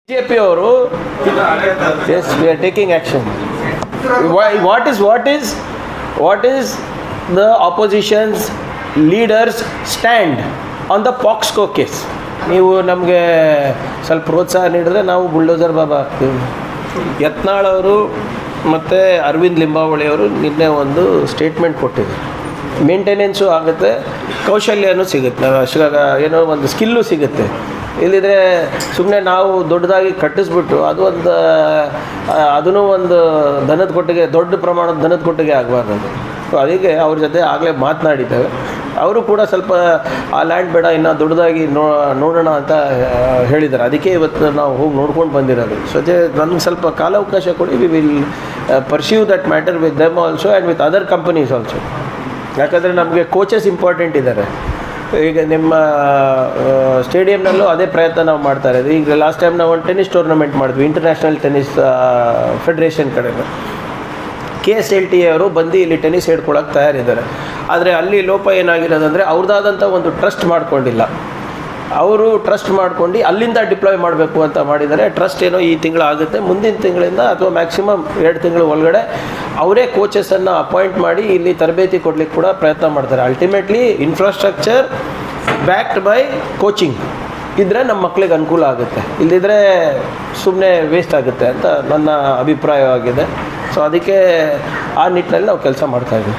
BJP ಅವರು S we are taking action what is what is what is the oppositions leaders stand on the POCSO case ನೀವು ನಮಗೆ ಸ್ವಲ್ಪ ಪ್ರೋತ್ಸಾಹ ನೀಡಿದ್ರೆ ನಾವು bulldozer Baba ಆಗ್ತೀವಿ ಯತ್ನಾಳ್ ಅವರು ಮತ್ತು ಅರವಿಂದ್ ಲಿಂಬಾವಳಿ ಅವರು ನಿನ್ನೆ ಒಂದು ಸ್ಟೇಟ್ಮೆಂಟ್ ಕೊಟ್ಟಿದ್ದಾರೆ ಮೇಂಟೆನೆನ್ಸು ಆಗುತ್ತೆ ಕೌಶಲ್ಯನೂ ಸಿಗುತ್ತೆ ಶಿವಾಗ ಏನೋ ಒಂದು ಸ್ಕಿಲ್ಲು ಸಿಗುತ್ತೆ ಇಲ್ಲಿದ್ರೆ ಸುಮ್ಮನೆ ನಾವು ದೊಡ್ಡದಾಗಿ ಕಟ್ಟಿಸ್ಬಿಟ್ಟು ಅದು ಒಂದು ಅದೂ ಒಂದು ದನದ ಕೊಟ್ಟಿಗೆ ದೊಡ್ಡ ಪ್ರಮಾಣದ ದನದ ಕೊಟ್ಟಿಗೆ ಆಗಬಾರ್ದು ಅದು ಸೊ ಅದಕ್ಕೆ ಅವ್ರ ಜೊತೆ ಆಗಲೇ ಮಾತನಾಡಿದ್ದೇವೆ ಅವರು ಕೂಡ ಸ್ವಲ್ಪ ಆ ಲ್ಯಾಂಡ್ ಬೇಡ ಇನ್ನೂ ದೊಡ್ಡದಾಗಿ ನೋ ನೋಡೋಣ ಅಂತ ಆ, ಹೇಳಿದ್ದಾರೆ ಅದಕ್ಕೆ ಇವತ್ತು ನಾವು ಹೋಗಿ ನೋಡ್ಕೊಂಡು ಬಂದಿರೋದು ಸೊತೆ ನನಗೆ ಸ್ವಲ್ಪ ಕಾಲಾವಕಾಶ ಕೊಡಿ we will pursue that matter with them also and with other companies also ಯಾಕಂದರೆ ನಮಗೆ ಕೋಚಸ್ ಇಂಪಾರ್ಟೆಂಟ್ ಇದ್ದಾರೆ ಈಗ ನಿಮ್ಮ ಸ್ಟೇಡಿಯಂನಲ್ಲೂ ಅದೇ ಪ್ರಯತ್ನ ನಾವು ಮಾಡ್ತಾ ಇರೋದು ಈಗ ಲಾಸ್ಟ್ ಟೈಮ್ ನಾವು ಒಂದು ಟೆನ್ನಿಸ್ ಟೂರ್ನಮೆಂಟ್ ಮಾಡಿದ್ವಿ ಇಂಟರ್ನ್ಯಾಷನಲ್ ಟೆನ್ನಿಸ್ ಫೆಡರೇಷನ್ ಕಡೆಯಿಂದ ಕೆ ಎಸ್ ಎಲ್ ಟಿ ಅವರು ಬಂದು ಇಲ್ಲಿ ಟೆನ್ನಿಸ್ ಹೇಳ್ಕೊಳಕ್ಕೆ ತಯಾರಿದ್ದಾರೆ ಆದರೆ ಅಲ್ಲಿ ಲೋಪ ಏನಾಗಿರೋದಂದರೆ ಅವ್ರದ್ದಾದಂಥ ಒಂದು ಟ್ರಸ್ಟ್ ಮಾಡ್ಕೊಂಡಿಲ್ಲ ಅವರು ಟ್ರಸ್ಟ್ ಮಾಡ್ಕೊಂಡು ಅಲ್ಲಿಂದ ಡಿಪ್ಲಾಯ್ ಮಾಡಬೇಕು ಅಂತ ಮಾಡಿದ್ದಾರೆ ಟ್ರಸ್ಟ್ ಏನೋ ಈ ತಿಂಗಳು ಆಗುತ್ತೆ ಮುಂದಿನ ತಿಂಗಳಿಂದ ಅಥವಾ ಮ್ಯಾಕ್ಸಿಮಮ್ ಎರಡು ತಿಂಗಳು ಒಳಗಡೆ ಅವರೇ ಕೋಚಸನ್ನು ಅಪಾಯಿಂಟ್ ಮಾಡಿ ಇಲ್ಲಿ ತರಬೇತಿ ಕೊಡ್ಲಿಕ್ಕೆ ಕೂಡ ಪ್ರಯತ್ನ ಮಾಡ್ತಾರೆ ultimately infrastructure backed by coaching ಇದ್ದರೆ ನಮ್ಮ ಮಕ್ಕಳಿಗೆ ಅನುಕೂಲ ಆಗುತ್ತೆ ಇಲ್ಲದಿದ್ದರೆ ಸುಮ್ಮನೆ ವೇಸ್ಟ್ ಆಗುತ್ತೆ ಅಂತ ನನ್ನ ಅಭಿಪ್ರಾಯವಾಗಿದೆ ಸೊ ಅದಕ್ಕೆ ಆ ನಿಟ್ಟಿನಲ್ಲಿ ನಾವು ಕೆಲಸ ಮಾಡ್ತಾ ಇದ್ದೀವಿ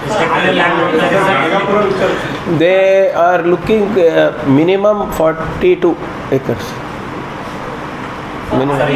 they are looking minimum forty two acres minimum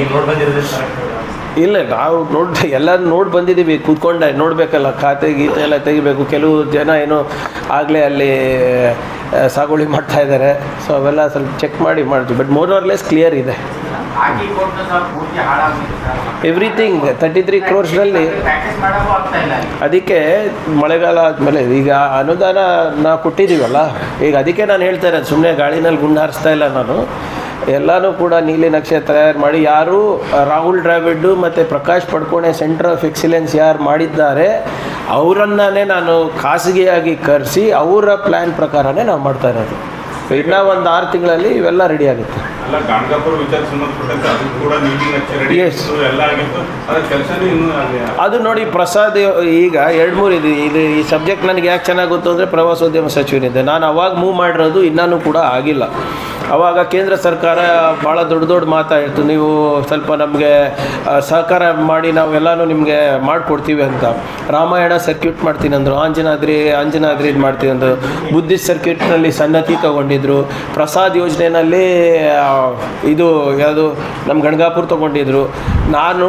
ಇಲ್ಲ ನಾವು ನೋಡ್ ಎಲ್ಲ ನೋಡಿ ಬಂದಿದ್ದೀವಿ ಕೂತ್ಕೊಂಡೆ ನೋಡಬೇಕಲ್ಲ ಖಾತೆ ಗೀತೆ ಎಲ್ಲ ತೆಗಿಬೇಕು ಕೆಲವು ಜನ ಏನೋ ಆಗಲೇ ಅಲ್ಲಿ ಆ, ಸಾಗುವಳಿ ಮಾಡ್ತಾ ಇದ್ದಾರೆ ಸೊ ಅವೆಲ್ಲ ಸ್ವಲ್ಪ ಚೆಕ್ ಮಾಡಿ ಮಾಡ್ತೀವಿ but more or less clear ಇದೆ ಹಾಕಿ ಕೊಟ್ಟು ಸರ್ ಪೂರ್ತಿ ಹಾಳಾಗ್ಬಿಟ್ಟು ಸರ್ ಎವ್ರಿಥಿಂಗ್ ತರ್ಟಿ ತ್ರೀ ಕ್ರೋರ್ಸ್ನಲ್ಲಿ ಪ್ರಾಕ್ಟೀಸ್ ಮಾಡೋಕ್ಕೂ ಆಗ್ತಾ ಇಲ್ಲ ಅದಕ್ಕೆ ಮಳೆಗಾಲ ಆದಮೇಲೆ ಈಗ ಅನುದಾನ ನಾವು ಕೊಟ್ಟಿದ್ದೀವಲ್ಲ ಈಗ ಅದಕ್ಕೆ ನಾನು ಹೇಳ್ತಾ ಇರೋದು ಸುಮ್ಮನೆ ಗಾಳಿನಲ್ಲಿ ಗುಂಡು ಹಾರಿಸ್ತಾ ಇಲ್ಲ ನಾನು ಎಲ್ಲನೂ ಕೂಡ ನೀಲಿ ನಕ್ಷೆ ತಯಾರು ಮಾಡಿ ಯಾರು ರಾಹುಲ್ ದ್ರಾವಿಡ್ ಮತ್ತು Prakash Padukone centre of excellence ಯಾರು ಮಾಡಿದ್ದಾರೆ ಅವರನ್ನೇ ನಾನು ಖಾಸಗಿಯಾಗಿ ಕರೆಸಿ ಅವರ ಪ್ಲ್ಯಾನ್ ಪ್ರಕಾರನೇ ನಾವು ಮಾಡ್ತಾ ಇರೋದು ಇನ್ನೂ ಒಂದು ಆರು ತಿಂಗಳಲ್ಲಿ ಇವೆಲ್ಲ ರೆಡಿ ಆಗುತ್ತೆ ಅಲ್ಲ ಗಾಣಗಾಪುರ ವಿಚಾರ ಸಂಬಂಧಪಟ್ಟಂತೆ ಅದು ಕೂಡ ನೀಟಿಂಗ್ ರೆಡಿ Yes. ಎಲ್ಲ ಆಗಿತ್ತು ಅದ್ರ ಕೆಲಸನೂ ಇನ್ನೂ ಅಲ್ಲಿ ಅದು ನೋಡಿ ಪ್ರಸಾದ್ ಈಗ ಎರಡು ಮೂರು ಇದೆ ಇದು ಈ ಸಬ್ಜೆಕ್ಟ್ ನನಗೆ ಯಾಕೆ ಚೆನ್ನಾಗಿ ಗೊತ್ತು ಅಂದರೆ ಪ್ರವಾಸೋದ್ಯಮ ಸಚಿವನಿದ್ದೆ ನಾನು ಅವಾಗ ಮೂವ್ ಮಾಡಿರೋದು ಇನ್ನೂ ಕೂಡ ಆಗಿಲ್ಲ ಅವಾಗ ಕೇಂದ್ರ ಸರ್ಕಾರ ಭಾಳ ದೊಡ್ಡ ದೊಡ್ಡ ಮಾತಾಡಿತ್ತು ನೀವು ಸ್ವಲ್ಪ ನಮಗೆ ಸಹಕಾರ ಮಾಡಿ ನಾವೆಲ್ಲನೂ ನಿಮಗೆ ಮಾಡಿಕೊಡ್ತೀವಿ ಅಂತ ರಾಮಾಯಣ ಸರ್ಕ್ಯೂಟ್ ಮಾಡ್ತೀನಿ ಅಂದರು ಆಂಜನಾದ್ರಿ ಆಂಜನಾದ್ರಿ ಇದು ಮಾಡ್ತೀನಿ ಅಂದರು ಬುದ್ಧಿಸ್ಟ್ ಸರ್ಕ್ಯೂಟ್ನಲ್ಲಿ ಸನ್ನತಿ ತಗೊಂಡಿದ್ರು ಪ್ರಸಾದ್ ಯೋಜನೆಯಲ್ಲಿ ಆ, ಇದು ಯಾವುದು ನಮ್ಮ ಗಣಗಾಪುರ ತಗೊಂಡಿದ್ರು ನಾನು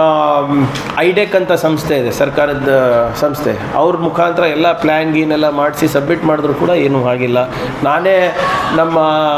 ಐಡೆಕ್ ಅಂತ ಸಂಸ್ಥೆ ಇದೆ ಸರ್ಕಾರದ ಸಂಸ್ಥೆ ಅವ್ರ ಮುಖಾಂತರ ಎಲ್ಲ ಪ್ಲ್ಯಾನ್ ಗೀನ್ ಎಲ್ಲ ಮಾಡಿಸಿ ಸಬ್ಮಿಟ್ ಮಾಡಿದ್ರು ಕೂಡ ಏನೂ ಆಗಿಲ್ಲ ನಾನೇ ನಮ್ಮ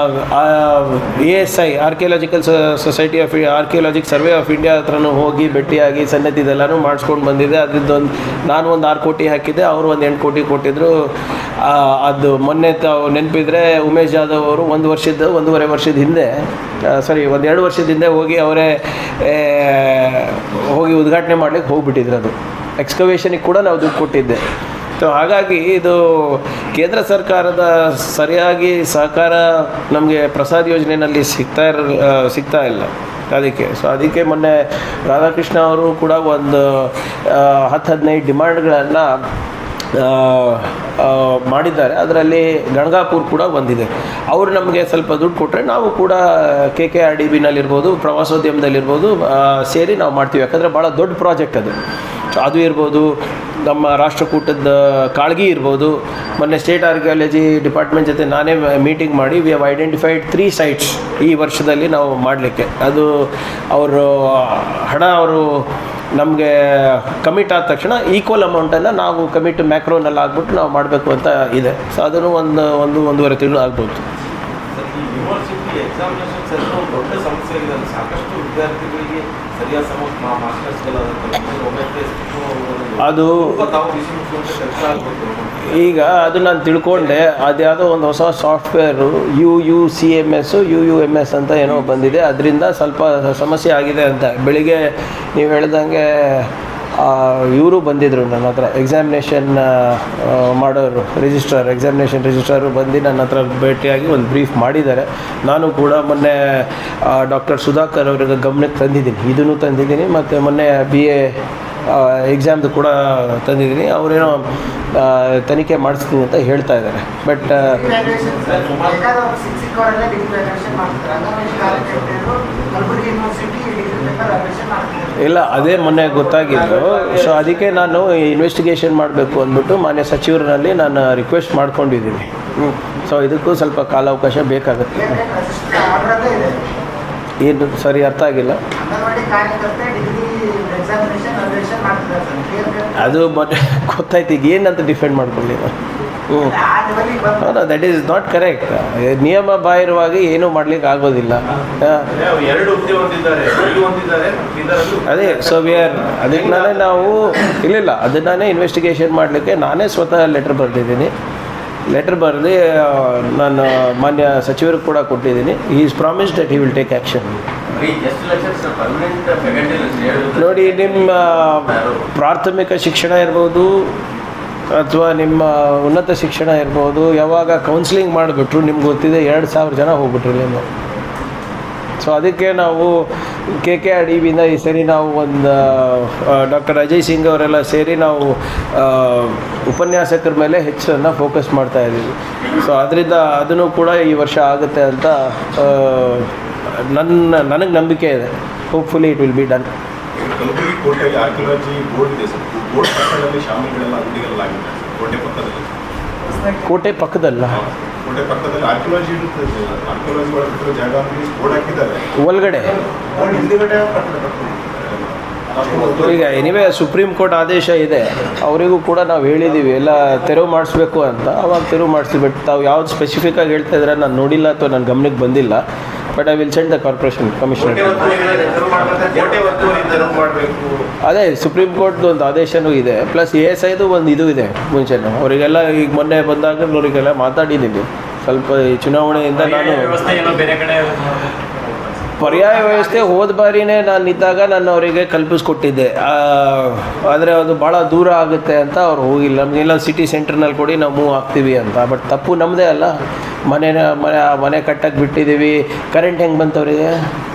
A S I archaeological society of archaeologic survey of India ಹತ್ರನೂ ಹೋಗಿ ಭೇಟಿಯಾಗಿ ಸನ್ನತಿ ಇದೆಲ್ಲನೂ ಮಾಡಿಸ್ಕೊಂಡು ಬಂದಿದ್ದೆ ಅದರದ್ದೊಂದು ನಾನು ಒಂದು ಆರು ಕೋಟಿ ಹಾಕಿದ್ದೆ ಅವರು ಒಂದು ಎಂಟು ಕೋಟಿ ಕೊಟ್ಟಿದ್ದರು ಆ, ಅದು ಮೊನ್ನೆ ತಾವು ನೆನಪಿದ್ರೆ ಉಮೇಶ್ ಜಾಧವ್ ಅವರು ಒಂದು ವರ್ಷದ ಒಂದೂವರೆ ವರ್ಷದ ಹಿಂದೆ ಸಾರಿ ಒಂದು ಎರಡು ವರ್ಷದ ಹಿಂದೆ ಹೋಗಿ ಅವರೇ ಏ, ಹೋಗಿ ಉದ್ಘಾಟನೆ ಮಾಡ್ಲಿಕ್ಕೆ ಹೋಗ್ಬಿಟ್ಟಿದ್ರು ಅದು ಎಕ್ಸ್ಕವೇಷನಿಗೆ ಕೂಡ ನಾವು ದುಡ್ಡು ಕೊಟ್ಟಿದ್ದೆ ಸೊ ಹಾಗಾಗಿ ಇದು ಕೇಂದ್ರ ಸರ್ಕಾರದ ಸರಿಯಾಗಿ ಸಹಕಾರ ನಮಗೆ ಪ್ರಸಾದ್ ಯೋಜನೆಯಲ್ಲಿ ಸಿಗ್ತಾ ಇರ ಆ, ಸಿಗ್ತಾ ಇಲ್ಲ ಅದಕ್ಕೆ ಸೊ ಅದಕ್ಕೆ ಮೊನ್ನೆ ರಾಧಾಕೃಷ್ಣ ಅವರು ಕೂಡ ಒಂದು ಆ, ಹತ್ತು ಹದಿನೈದು ಡಿಮಾಂಡ್ಗಳನ್ನು ಮಾಡಿದ್ದಾರೆ ಅದರಲ್ಲಿ ಗಣಗಾಪುರ್ ಕೂಡ ಬಂದಿದೆ ಅವರು ನಮಗೆ ಸ್ವಲ್ಪ ದುಡ್ಡು ಕೊಟ್ಟರೆ ನಾವು ಕೂಡ ಕೆ ಕೆ ಆರ್ ಡಿ ಬಿನಲ್ಲಿರ್ಬೋದು ಪ್ರವಾಸೋದ್ಯಮದಲ್ಲಿರ್ಬೋದು ಆ, ಸೇರಿ ನಾವು ಮಾಡ್ತೀವಿ ಯಾಕಂದರೆ ಭಾಳ ದೊಡ್ಡ ಪ್ರಾಜೆಕ್ಟ್ ಅದು ಸೊ ಅದು ಇರ್ಬೋದು ನಮ್ಮ ರಾಷ್ಟ್ರಕೂಟದ ಕಾಳ್ಗಿ ಇರ್ಬೋದು ಮೊನ್ನೆ ಸ್ಟೇಟ್ ಆರ್ಕಿಯಾಲಜಿ ಡಿಪಾರ್ಟ್ಮೆಂಟ್ ಜೊತೆ ನಾನೇ ಮೀಟಿಂಗ್ ಮಾಡಿ we have identified three sites ಈ ವರ್ಷದಲ್ಲಿ ನಾವು ಮಾಡಲಿಕ್ಕೆ ಅದು ಅವರು ಹಣ ಅವರು ನಮಗೆ ಕಮಿಟ್ ಆದ ತಕ್ಷಣ ಈಕ್ವಲ್ ಅಮೌಂಟನ್ನು ನಾವು ಕಮಿಟ್ ಮ್ಯಾಕ್ರೋನಲ್ಲಿ ಆಗ್ಬಿಟ್ಟು ನಾವು ಮಾಡಬೇಕು ಅಂತ ಇದೆ ಸೊ ಅದನ್ನು ಒಂದು ಒಂದು ಒಂದೂವರೆ ತಿಂಗಳು ಆಗ್ಬೋದು ಸರ್, ಈ ಯೂನಿವರ್ಸಿಟಿ ಎಕ್ಸಾಮಿನೇಷನ್ಸ್ ಎಲ್ಲ ಒಂದು ದೊಡ್ಡ ಸಮಸ್ಯೆ ಆಗಿದೆ ಅಲ್ಲಿ ಸಾಕಷ್ಟು ವಿದ್ಯಾರ್ಥಿಗಳಿಗೆ ಸರಿಯಾದ ಸಮ ಮಾಸ್ಟರ್ಸ್ಗೆಲ್ಲ ಒಮ್ಮೆ ಅದು ತಾವು ಬಿಸಿ ಮುಗಿಸುವಂತ ಕೆಲಸ ಆಗಬೇಕು ಈಗ ಅದು ನಾನು ತಿಳ್ಕೊಂಡೆ ಅದ್ಯಾವುದೋ ಒಂದು ಹೊಸ software U U C M S U U M S ಅಂತ ಏನೋ ಬಂದಿದೆ ಅದರಿಂದ ಸ್ವಲ್ಪ ಸಮಸ್ಯೆ ಆಗಿದೆ ಅಂತ ಬೆಳಿಗ್ಗೆ ನೀವು ಹೇಳ್ದಂಗೆ ಇವರು ಬಂದಿದ್ದರು ನನ್ನ ಹತ್ರ ಎಕ್ಸಾಮಿನೇಷನ್ ಮಾಡೋರು ರಿಜಿಸ್ಟ್ರಾರ್ ಎಕ್ಸಾಮಿನೇಷನ್ ರಿಜಿಸ್ಟ್ರಾರು ಬಂದು ನನ್ನ ಹತ್ರ ಭೇಟಿಯಾಗಿ ಒಂದು ಬ್ರೀಫ್ ಮಾಡಿದ್ದಾರೆ ನಾನು ಕೂಡ ಮೊನ್ನೆ ಡಾಕ್ಟರ್ ಸುಧಾಕರ್ ಅವರಿಗೆ ಗಮನಕ್ಕೆ ತಂದಿದ್ದೀನಿ ಇದನ್ನು ತಂದಿದ್ದೀನಿ ಮತ್ತು ಮೊನ್ನೆ ಬಿ ಎ ಎಕ್ಸಾಮ್ದು ಕೂಡ ತಂದಿದ್ದೀನಿ ಅವರೇನೋ ಆ, ತನಿಖೆ ಮಾಡಿಸ್ತೀನಿ ಅಂತ ಹೇಳ್ತಾ ಇದ್ದಾರೆ ಬಟ್ ಸಿಕ್ಸಿಕ್ಕವರೆಲ್ಲ ಡಿಗ್ರಿ ವ್ಯಾಲ್ಯೂಯೇಷನ್ ಮಾಡ್ತಾರೆ ಅಂಗನವಾಡಿ ಕಾರ್ಯಕರ್ತೆಯರು Kalaburagi university degree paper valuation ಮಾಡ್ತಾರೆ ಇಲ್ಲ ಅದೇ ಮೊನ್ನೆ ಗೊತ್ತಾಗಿದ್ದು ಸೊ ಅದಕ್ಕೆ ನಾನು ಇನ್ವೆಸ್ಟಿಗೇಷನ್ ಮಾಡಬೇಕು ಅಂದ್ಬಿಟ್ಟು ಮಾನ್ಯ ಸಚಿವರಲ್ಲಿ ನಾನು ರಿಕ್ವೆಸ್ಟ್ ಮಾಡ್ಕೊಂಡಿದ್ದೀನಿ ಸೊ ಇದಕ್ಕೂ ಸ್ವಲ್ಪ ಕಾಲಾವಕಾಶ ಬೇಕಾಗುತ್ತೆ ಆರ್ಡರ್ ಅಲ್ಲೇ ಇದೆ ಏನು ಸರಿ ಅರ್ಥ ಆಗಿಲ್ಲ ಅಂಗನವಾಡಿ ಕಾರ್ಯಕರ್ತೆ ಡಿಗ್ರಿ ಎಕ್ಸಾಮಿನೇಷನ್ ವ್ಯಾಲ್ಯೂಯೇಷನ್ ಮಾಡ್ತಿದ್ದಾರೆ ಸರ್ ಕ್ಲಿಯರ್ ಕಟ್ ಅದು ಮೊನ್ನೆ ಗೊತ್ತಾಯ್ತು ಈಗ ಏನಂತ ಡಿಫೆಂಡ್ ಮಾಡ್ಕೊಳ್ಳಿ ಹ್ಞೂ ಆ ಲೆವೆಲಿಗೆ ಬಂದು ದಟ್ ಈಸ್ ನಾಟ್ ಕರೆಕ್ಟ್ ನಿಯಮ ಬಾಹಿರವಾಗಿ ಏನೂ ಮಾಡ್ಲಿಕ್ಕೆ ಆಗೋದಿಲ್ಲ ಹಾ. ಅದೇ ಅವ್ರು ಎರಡು ಹುದ್ದೆ ಹೊಂದಿದ್ದಾರೆ ಇಲ್ಲಿ ಹೊಂದಿದ್ದಾರೆ ಮತ್ತು ಇದರಲ್ಲೂ ಅದೇ ಸೊ ವಿ ಆರ್ ಅದಕ್ಕೆ ನಾನೇ ನಾವು ಇಲ್ಲಿಲ್ಲ ಅದನ್ನೇ ಇನ್ವೆಸ್ಟಿಗೇಷನ್ ಮಾಡಲಿಕ್ಕೆ ನಾನೇ ಸ್ವತಃ ಲೆಟ್ರ್ ಬರೆದಿದ್ದೀನಿ ಲೆಟ್ರ್ ಬರೆದು ನಾನು ಮಾನ್ಯ ಸಚಿವರಿಗೆ ಕೂಡ ಕೊಟ್ಟಿದ್ದೀನಿ ಈ is promise that he will take action ಎಷ್ಟು ಲಕ್ಷ ಸರ್ ಪರ್ಮನೆಂಟ್ ಫ್ಯಾಕಲ್ಟಿ ನೋಡಿ ನಿಮ್ಮ ಪ್ರಾಥಮಿಕ ಶಿಕ್ಷಣ ಇರ್ಬೋದು ಅಥವಾ ನಿಮ್ಮ ಉನ್ನತ ಶಿಕ್ಷಣ ಇರ್ಬೋದು ಯಾವಾಗ ಕೌನ್ಸಿಲಿಂಗ್ ಮಾಡಿಬಿಟ್ರು ನಿಮ್ಗೆ ಗೊತ್ತಿದೆ ಎರಡು ಸಾವಿರ ಜನ ಹೋಗ್ಬಿಟ್ರು ನೀವು ಸೊ ಅದಕ್ಕೆ ನಾವು ಕೆ ಕೆ ಆರ್ ಡಿ ಬಿಯಿಂದ ಈ ಸರಿ ನಾವು ಒಂದು ಡಾಕ್ಟರ್ ಅಜಯ್ ಸಿಂಗ್ ಅವರೆಲ್ಲ ಸೇರಿ ನಾವು ಆ, ಉಪನ್ಯಾಸಕರ ಮೇಲೆ ಹೆಚ್ಚನ್ನು ಫೋಕಸ್ ಮಾಡ್ತಾ ಇದ್ದೀವಿ ಸೊ ಅದರಿಂದ ಅದನ್ನು ಕೂಡ ಈ ವರ್ಷ ಆಗುತ್ತೆ ಅಂತ ಆ, ನನ್ನ ನನಗೆ ನಂಬಿಕೆ ಇದೆ hopefully it will be done Kalaburagi ಕೋಟೆಯಲ್ಲಿ ಆರ್ಕಿಯಾಲಜಿ ಬೋರ್ಡ್ ಇದೆ ಸರ್ ಬೋರ್ಡ್ ಪಕ್ಕದಲ್ಲಿ ಶಾಮಿಗಳೆಲ್ಲ ಅಂಗಡಿಗಳೆಲ್ಲ ಆಗಿದೆ ಸರ್ ಕೋಟೆ ಪಕ್ಕದಲ್ಲಿ ಕೋಟೆ ಪಕ್ಕದಲ್ಲ ಹಾ. ಕೋಟೆ ಪಕ್ಕದಲ್ಲಿ ಆರ್ಕಿಯಾಲಜಿ ಇರುತ್ತೆ ಆರ್ಕಿಯಾಲಜಿ ಒಳಗೆ ಜಾಗ ಬೋರ್ಡ್ ಹಾಕಿದ್ದಾರೆ ಒಳಗಡೆ ಬೋರ್ಡ್ ಹಿಂದಿಗಡೆ ಕಟ್ಟಡ ಕಟ್ಟಿದ್ದಾರೆ. ಈಗ ಎನಿವೇ ಸುಪ್ರೀಂ ಕೋರ್ಟ್ ಆದೇಶ ಇದೆ ಅವರಿಗೂ ಕೂಡ ನಾವು ಹೇಳಿದ್ದೀವಿ ಎಲ್ಲ ತೆರವು ಮಾಡಿಸ್ಬೇಕು ಅಂತ ಅವಾಗ ತೆರವು ಮಾಡಿಸಿ ಬಟ್ ತಾವು ಯಾವ್ದು ಸ್ಪೆಸಿಫಿಕ್ಕಾಗಿ ಹೇಳ್ತಾ ಇದ್ರೆ ನಾನು ನೋಡಿಲ್ಲ ಅಥವಾ ನನ್ನ ಗಮನಕ್ಕೆ ಬಂದಿಲ್ಲ but I will send the corporation commissioner ಕೋಟೆ ಒತ್ತುವರಿ ತೆರವು ಮಾಡಬೇಕು ಅದೇ ಸುಪ್ರೀಂ ಕೋರ್ಟ್ದು ಒಂದು ಆದೇಶನೂ ಇದೆ ಪ್ಲಸ್ ಎ ಎಸ್ ಐದು ಒಂದು ಇದು ಇದೆ ಮುಂಚೆನೂ ಅವರಿಗೆಲ್ಲ ಈಗ ಮೊನ್ನೆ ಬಂದಾಗ ಅವರಿಗೆಲ್ಲ ಮಾತಾಡಿದ್ದೀನಿ ಸ್ವಲ್ಪ ಈ ಚುನಾವಣೆಯಿಂದ ನಾನು ವ್ಯವಸ್ಥೆ ಏನೋ ಬೇರೆ ಕಡೆ ಪರ್ಯಾಯ ವ್ಯವಸ್ಥೆ ಹೋದ ಬಾರಿನೇ ನಾನು ಇದ್ದಾಗ ನಾನು ಅವರಿಗೆ ಕಲ್ಪಿಸ್ಕೊಟ್ಟಿದ್ದೆ ಆದರೆ ಅದು ಭಾಳ ದೂರ ಆಗುತ್ತೆ ಅಂತ ಅವ್ರು ಹೋಗಿಲ್ಲ ನಮಗೆಲ್ಲ ಸಿಟಿ ಸೆಂಟ್ರ್ನಲ್ಲಿ ಕೊಡಿ ನಾವು ಮೂವ್ ಆಗ್ತೀವಿ ಅಂತ ಬಟ್ ತಪ್ಪು ನಮ್ಮದೇ ಅಲ್ಲ ಮನೆನ ಮನೆ ಮನೆ ಕಟ್ಟಕ್ಕೆ ಬಿಟ್ಟಿದ್ದೀವಿ ಕರೆಂಟ್ ಹೆಂಗೆ ಬಂತು ಅವರಿಗೆ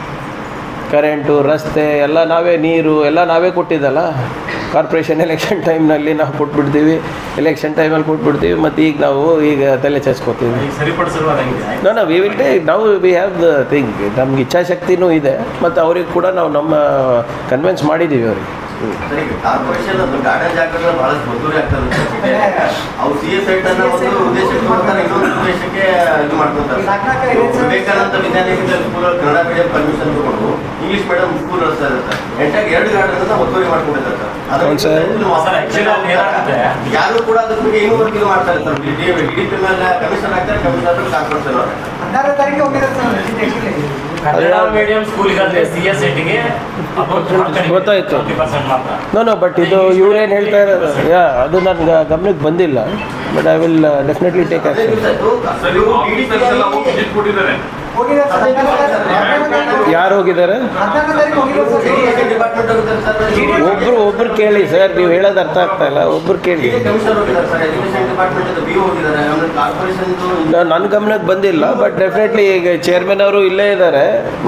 ಕರೆಂಟು ರಸ್ತೆ ಎಲ್ಲ ನಾವೇ ನೀರು ಎಲ್ಲ ನಾವೇ ಕೊಟ್ಟಿದ್ದಲ್ಲ ಕಾರ್ಪೊರೇಷನ್ ಎಲೆಕ್ಷನ್ ಟೈಮ್ನಲ್ಲಿ ನಾವು ಕೊಟ್ಬಿಡ್ತೀವಿ ಎಲೆಕ್ಷನ್ ಟೈಮಲ್ಲಿ ಕೊಟ್ಬಿಡ್ತೀವಿ ಮತ್ತು ಈಗ ನಾವು ಈಗ ತಲೆ ಚಸ್ಕೋತೀವಿ ಸರಿಪಡಿಸಿರುವುದಾಗಿದೆ no no we will take ನಾವು ವಿ ಹ್ಯಾವ್ ದ ಥಿಂಗ್ ನಮ್ಗೆ ಇಚ್ಛಾಶಕ್ತಿನೂ ಇದೆ ಮತ್ತು ಅವ್ರಿಗೆ ಕೂಡ ನಾವು ನಮ್ಮ ಕನ್ವಿನ್ಸ್ ಮಾಡಿದ್ದೀವಿ ಅವ್ರಿಗೆ ಕಾರ್ಪೊರೇಷನ್ ಅದು ಗಾರ್ಡನ್ ಜಾಗಗಳು ಬಹಳಷ್ಟು ಒತ್ತುವರಿ ಆಗ್ತದೆ ಅವ್ರು ಸಿ ಎಸ್ ಐಟ್ ಅನ್ನ ಒಂದು ಉದ್ದೇಶಕ್ಕೆ ಮಾಡ್ತಾರೆ ಇನ್ನೊಂದು ಉದ್ದೇಶಕ್ಕೆ ಇದು ಮಾಡ್ಕೊಂತಾರೆ Vivekananda Vidyanilaya school Kannada medium permission ತಗೊಂಡು ಇಂಗ್ಲಿಷ್ ಮೀಡಿಯಂ ಸ್ಕೂಲ್ ನಡೆಸ್ತಾ ಇರ್ತಾರೆ ಎಂಟಾಗಿ ಎರಡು ಗಾರ್ಡನ್ ಅನ್ನ ಒತ್ತುವರಿ ಮಾಡ್ಕೊಂಡಿದ್ದಾರೆ ಸರ್ ಹೌದು ಸರ್. ಸರ್ ಆಕ್ಚುಲಿ ಅವ್ರು ಏನಾಗುತ್ತೆ ಯಾರು ಕೂಡ ಅದ್ರ ಬಗ್ಗೆ ಏನೂ ವರ್ಕ್ ಇದು ಮಾಡ್ತಾರೆ ಸರ್ ಡಿ ಡಿ ಪಿ ಮೇಲೆ ಕಮಿಷನ್ ಆಗ್ತಾರೆ ಕಮಿಷನರ್ ಕಾರ್ಪೊರೇಷನ್ ಹದಿನಾರು ತಾರೀಕು ಹೋಗಿದ್ದಾರೆ ಸರ್ actually. ಕನ್ನಡ ಮೀಡಿಯಂ ಸ್ಕೂಲಿಗಾದ್ರೆ ಸಿ ಎಸ್ ಐಟಿಗೆ ಗೊತ್ತಾಯ್ತು. ಪರ್ಸೆಂಟ್ ಮಾತ್ರ ನೋ ನೋ ಬಟ್ ಇದು ಇವ್ರೇನು ಹೇಳ್ತಾ ಇರೋದು ಯಾ ಅದು ನನ್ನ ಗಮನಕ್ಕೆ ಬಂದಿಲ್ಲ but I will definitely take ಅದೇ ಆ್ಯಕ್ಷನ್ ಸರ್ ಇವು ಆಫೀಸರ್ಸ್ ಎಲ್ಲ ಹೋಗಿ visit ಕೊಟ್ಟಿದ್ದಾರೆ ಹೋಗಿದ್ದಾರೆ ಸರ್ ಹದಿನಾರು ತಾರೀಕು- ಯಾರು ಹೋಗಿದ್ದಾರೆ ಹದಿನಾರು ತಾರೀಕು ಹೋಗಿದ್ದಾರೆ ಸರ್ ಡಿಪಾರ್ಟ್ಮೆಂಟ್ ಹೋಗುತ್ತಾರೆ ಸರ್ ಒಬ್ರು ಒಬ್ರು ಕೇಳಿ ಸರ್ ನೀವು ಹೇಳೋದು ಅರ್ಥ ಆಗ್ತಾ ಇಲ್ಲ ಒಬ್ರು ಕೇಳಿ ಕಮಿಷನರ್ ಹೋಗಿದ್ದಾರೆ ಸರ್ ಎಜುಕೇಶನ್ ಡಿಪಾರ್ಟ್ಮೆಂಟ್ ಬಿ ಹೋಗಿದ್ದಾರೆ ಆಮೇಲೆ ಕಾರ್ಪೊರೇಷನ್ ನ- ನನ್ನ ಗಮನಕ್ಕೆ ಬಂದಿಲ್ಲ ಬಟ್ ಡೆಫಿನೆಟ್ಲಿ ಈಗ ಚೇರ್ಮನ್ ಅವರು ಇಲ್ಲೇ ಇದ್ದಾರೆ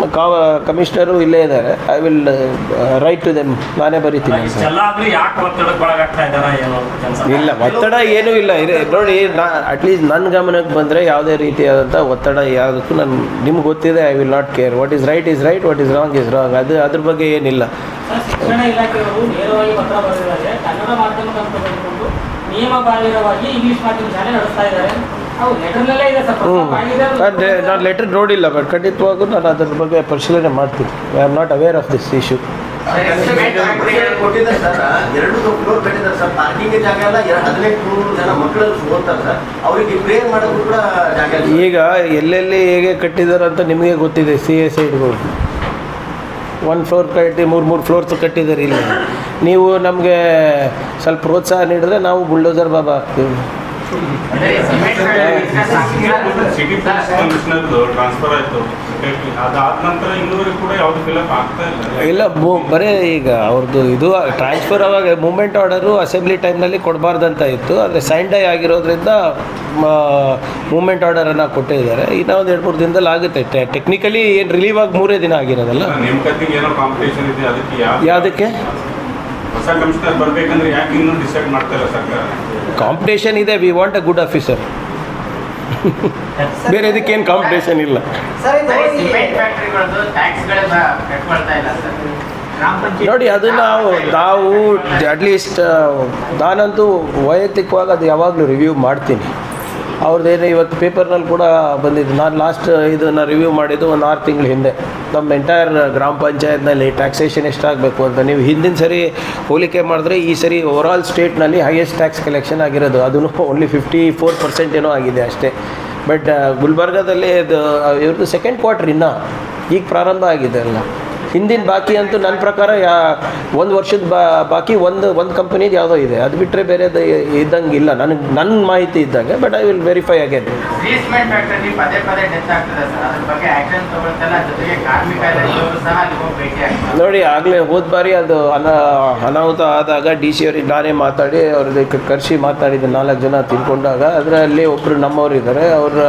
ಕಮಿಷನರು ಇಲ್ಲೇ ಇದ್ದಾರೆ I will write to them ನಾನೇ ಬರಿತೀನಿ ಸರ್ ಇಷ್ಟೆಲ್ಲ ಆದ್ರೂ ಯಾಕೆ ಒತ್ತಡಕ್ಕೆ ಒಳಗಾಗ್ತಾ ಇದ್ದಾರ ಏನೋ ಕೆಲಸ ಇಲ್ಲ ಒತ್ತಡ ಏನೂ ಇಲ್ಲ ಇದೆ ನೋಡಿ ನಾ ಅಟ್ಲೀಸ್ಟ್ ನನ್ನ ಗಮನಕ್ಕೆ ಬಂದರೆ ಯಾವುದೇ ರೀತಿಯಾದಂಥ ಒತ್ತಡ ಯಾವುದಕ್ಕೂ ನಾನು ನಿಮ್ಗೆ ಗೊತ್ತಿದೆ I will not care what is right is right what is wrong is wrong ಅದು ಅದ್ರ ಬಗ್ಗೆ ಏನಿಲ್ಲ ಸರ್, ಶಿಕ್ಷಣ ಇಲಾಖೆಯವರು ನೇರವಾಗಿ ಪತ್ರ ಬರೆದಿದ್ದಾರೆ ಕನ್ನಡ ಮಾಧ್ಯಮಕ್ಕೆ ಅಂತ ಬರೆದುಕೊಂಡು ನಿಯಮ ಬಾಹಿರವಾಗಿ ಇಂಗ್ಲಿಷ್ ಮಾಧ್ಯಮ ಶಾಲೆ ನಡೆಸ್ತಾ ಇದ್ದಾರೆ ಅವು ಲೆಟರ್ನಲ್ಲೇ ಇದೆ ಸರ್ ಪ್ರಸ್ತಾಪ ಆಗಿದೆ ಅದು. ನಾನು ನಾನು ಲೆಟರ್ ನೋಡಿಲ್ಲ ಬಟ್ ಖಂಡಿತವಾಗೂ ನಾನು ಅದ್ರ ಬಗ್ಗೆ ಪರಿಶೀಲನೆ ಮಾಡ್ತೀನಿ I am not aware of this issue ಕೊಟ್ಟಿದ್ದಾರೆ ಸರ್ ಎರಡು ಫ್ಲೋರ್ ಕಟ್ಟಿದ್ದಾರೆ ಸರ್ ಪಾರ್ಕಿಂಗ್ ಜಾಗ ಎಲ್ಲ ಎರ- ಹದಿನೆಂಟು ನೂರು ಜನ ಮಕ್ಕಳು ಓದ್ತಾರೆ ಸರ್ ಅವರಿಗೆ ಪ್ರೇಯರ್ ಮಾಡೋದು ಕೂಡ ಜಾಗ ಇಲ್ಲ ಸರ್. ಈಗ ಎಲ್ಲೆಲ್ಲಿ ಹೇಗೆ ಕಟ್ಟಿದ್ದಾರೆ ಅಂತ ನಿಮಗೆ ಗೊತ್ತಿದೆ ಸಿ ಎ ಸೈಡ್ಗಳು ಒನ್ ಫ್ಲೋರ್ ಕಟ್ಟಿ ಮೂರು ಮೂರು ಫ್ಲೋರ್ಸ್ ಕಟ್ಟಿದ್ದಾರೆ ಇಲ್ಲಿ ನೀವು ನಮಗೆ ಸ್ವಲ್ಪ ಪ್ರೋತ್ಸಾಹ ನೀಡಿದ್ರೆ ನಾವು ಬುಲ್ಡೋಸರ್ ಬಾಬಾ ಆಗ್ತೀವಿ ಸಿಟಿ ಪೊಲೀಸ್ ಕಮಿಷನರ್ದು ಟ್ರಾನ್ಸ್ಫರ್ ಆಯ್ತು ಕಂಪ್ಲೀಟ್ಲಿ ಅದಾದ ನಂತರ ಇನ್ನೂರಿಗೆ ಕೂಡ ಯಾವುದು ಫಿಲಪ್ ಆಗ್ತಾ ಇಲ್ಲ ಇಲ್ಲ ಮು- ಬರೀ ಈಗ ಅವ್ರದ್ದು ಇದು ಟ್ರಾನ್ಸ್ಫರ್ ಅವಾಗ ಮೂಮೆಂಟ್ ಆರ್ಡರು ಅಸೆಂಬ್ಲಿ ಟೈಮ್ನಲ್ಲಿ ಕೊಡಬಾರ್ದಂತ ಇತ್ತು ಆದರೆ ಸೈನ್ ಡೈ ಆಗಿರೋದ್ರಿಂದ ಮೂಮೆಂಟ್ ಆರ್ಡರನ್ನು ಕೊಟ್ಟಿದ್ದಾರೆ ಇನ್ನೂ ಒಂದು ಎರಡು ಮೂರು ದಿನದಲ್ಲಿ ಆಗುತ್ತೆ ಟೆಕ್ನಿಕಲಿ ಏನು ರಿಲೀವ್ ಆಗಿ ಮೂರೇ ದಿನ ಆಗಿರೋದಲ್ಲ ನೇಮಕಾತಿಗೆ ಏನೋ ಕಾಂಪಿಟೇಷನ್ ಇದೆ ಅದಕ್ಕೆ ಯಾವ ಯಾವುದಕ್ಕೆ ಹೊಸ ಕಮಿಷನರ್ ಬರ್ಬೇಕಂದ್ರೆ ಯಾಕೆ ಇನ್ನೂ ಡಿಸೈಡ್ ಮಾಡ್ತಾ ಇಲ್ಲ ಸರ್ಕಾರ ಕಾಂಪಿಟೇಷನ್ ಇದೆ we want a good officer ಬೇರೆ ಇದಕ್ಕೇನು ಕಾಂಪಿಟೇಷನ್ ಇಲ್ಲ ಸರ್ ಇದು ಈ- ಸಿಮೆಂಟ್ ಫ್ಯಾಕ್ಟ್ರಿಗಳದ್ದು ಟ್ಯಾಕ್ಸ್ಗಳೇ ಕಟ್ಕೊಳ್ತಾ ಇಲ್ಲ ಸರ್ ಗ್ರಾಮ ಪಂಚಾಯತ್ ನೋಡಿ ಅದು ನಾವು ನಾವು ಅಟ್ಲೀಸ್ಟ್ ನಾನಂತೂ ವೈಯಕ್ತಿಕವಾಗಿ ಅದು ಯಾವಾಗಲೂ ರಿವ್ಯೂ ಮಾಡ್ತೀನಿ ಅವ್ರದ್ದೇನು ಇವತ್ತು ಪೇಪರ್ನಲ್ಲಿ ಕೂಡ ಬಂದಿದ್ದು ನಾನು ಲಾಸ್ಟ್ ಇದನ್ನು ರಿವ್ಯೂ ಮಾಡಿದ್ದು ಒಂದು ಆರು ತಿಂಗಳ ಹಿಂದೆ ನಮ್ಮ ಎಂಟೈರ್ ಗ್ರಾಮ ಪಂಚಾಯತ್ನಲ್ಲಿ ಟ್ಯಾಕ್ಸೇಷನ್ ಎಷ್ಟಾಗಬೇಕು ಅಂತ ನೀವು ಹಿಂದಿನ ಸರಿ ಹೋಲಿಕೆ ಮಾಡಿದ್ರೆ ಈ ಸರಿ ಓವರಾಲ್ ಸ್ಟೇಟ್ನಲ್ಲಿ ಹೈಯೆಸ್ಟ್ ಟ್ಯಾಕ್ಸ್ ಕಲೆಕ್ಷನ್ ಆಗಿರೋದು ಅದನ್ನು ಓನ್ಲಿ ಫಿಫ್ಟಿ ಫೋರ್ ಪರ್ಸೆಂಟ್ ಏನೋ ಆಗಿದೆ ಅಷ್ಟೇ ಬಟ್ ಗುಲ್ಬರ್ಗಾದಲ್ಲಿ ಇದು ಇವ್ರದ್ದು ಸೆಕೆಂಡ್ ಕ್ವಾರ್ಟರ್ ಇನ್ನೂ ಈಗ ಪ್ರಾರಂಭ ಆಗಿದೆ ಅಲ್ಲ ಹಿಂದಿನ ಬಾಕಿ ಅಂತೂ ನನ್ನ ಪ್ರಕಾರ ಯಾ ಒಂದು ವರ್ಷದ ಬಾ ಬಾಕಿ ಒಂದು ಒಂದು ಕಂಪನಿದು ಯಾವುದೋ ಇದೆ ಅದು ಬಿಟ್ಟರೆ ಬೇರೆದು ಇದ್ದಂಗೆ ಇಲ್ಲ ನನಗೆ ನನ್ನ ಮಾಹಿತಿ ಇದ್ದಂಗೆ but I will verify again ಈ ಸಿಮೆಂಟ್ ಫ್ಯಾಕ್ಟರಿ ಪದೇ ಪದೇ ಡೆತ್ ಆಗ್ತದೆ ಸರ್ ಅದ್ರ ಬಗ್ಗೆ ಆಕ್ಷನ್ ತಗೊಳ್ತಲ್ಲ ಜೊತೆಗೆ ಕಾರ್ಮಿಕ ಇಲಾಖೆಯವರು ಸಹ ಅಲ್ಲಿ ಹೋಗಿ ಭೇಟಿ ಆಗ್ತಾರೆ ನೋಡಿ ಆಗಲೇ ಹೋದ ಬಾರಿ ಅದು ಅನಾ ಅನಾಹುತ ಆದಾಗ ಡಿ ಸಿ ಅವ್ರಿಗೆ ನಾನೇ ಮಾತಾಡಿ ಅವ್ರದ್ದು ಕರೆಸಿ ಮಾತಾಡಿದ್ದು ನಾಲ್ಕು ಜನ ತಿಳ್ಕೊಂಡಾಗ ಅದರಲ್ಲಿ ಒಬ್ಬರು ನಮ್ಮವ್ರು ಇದ್ದಾರೆ ಅವರ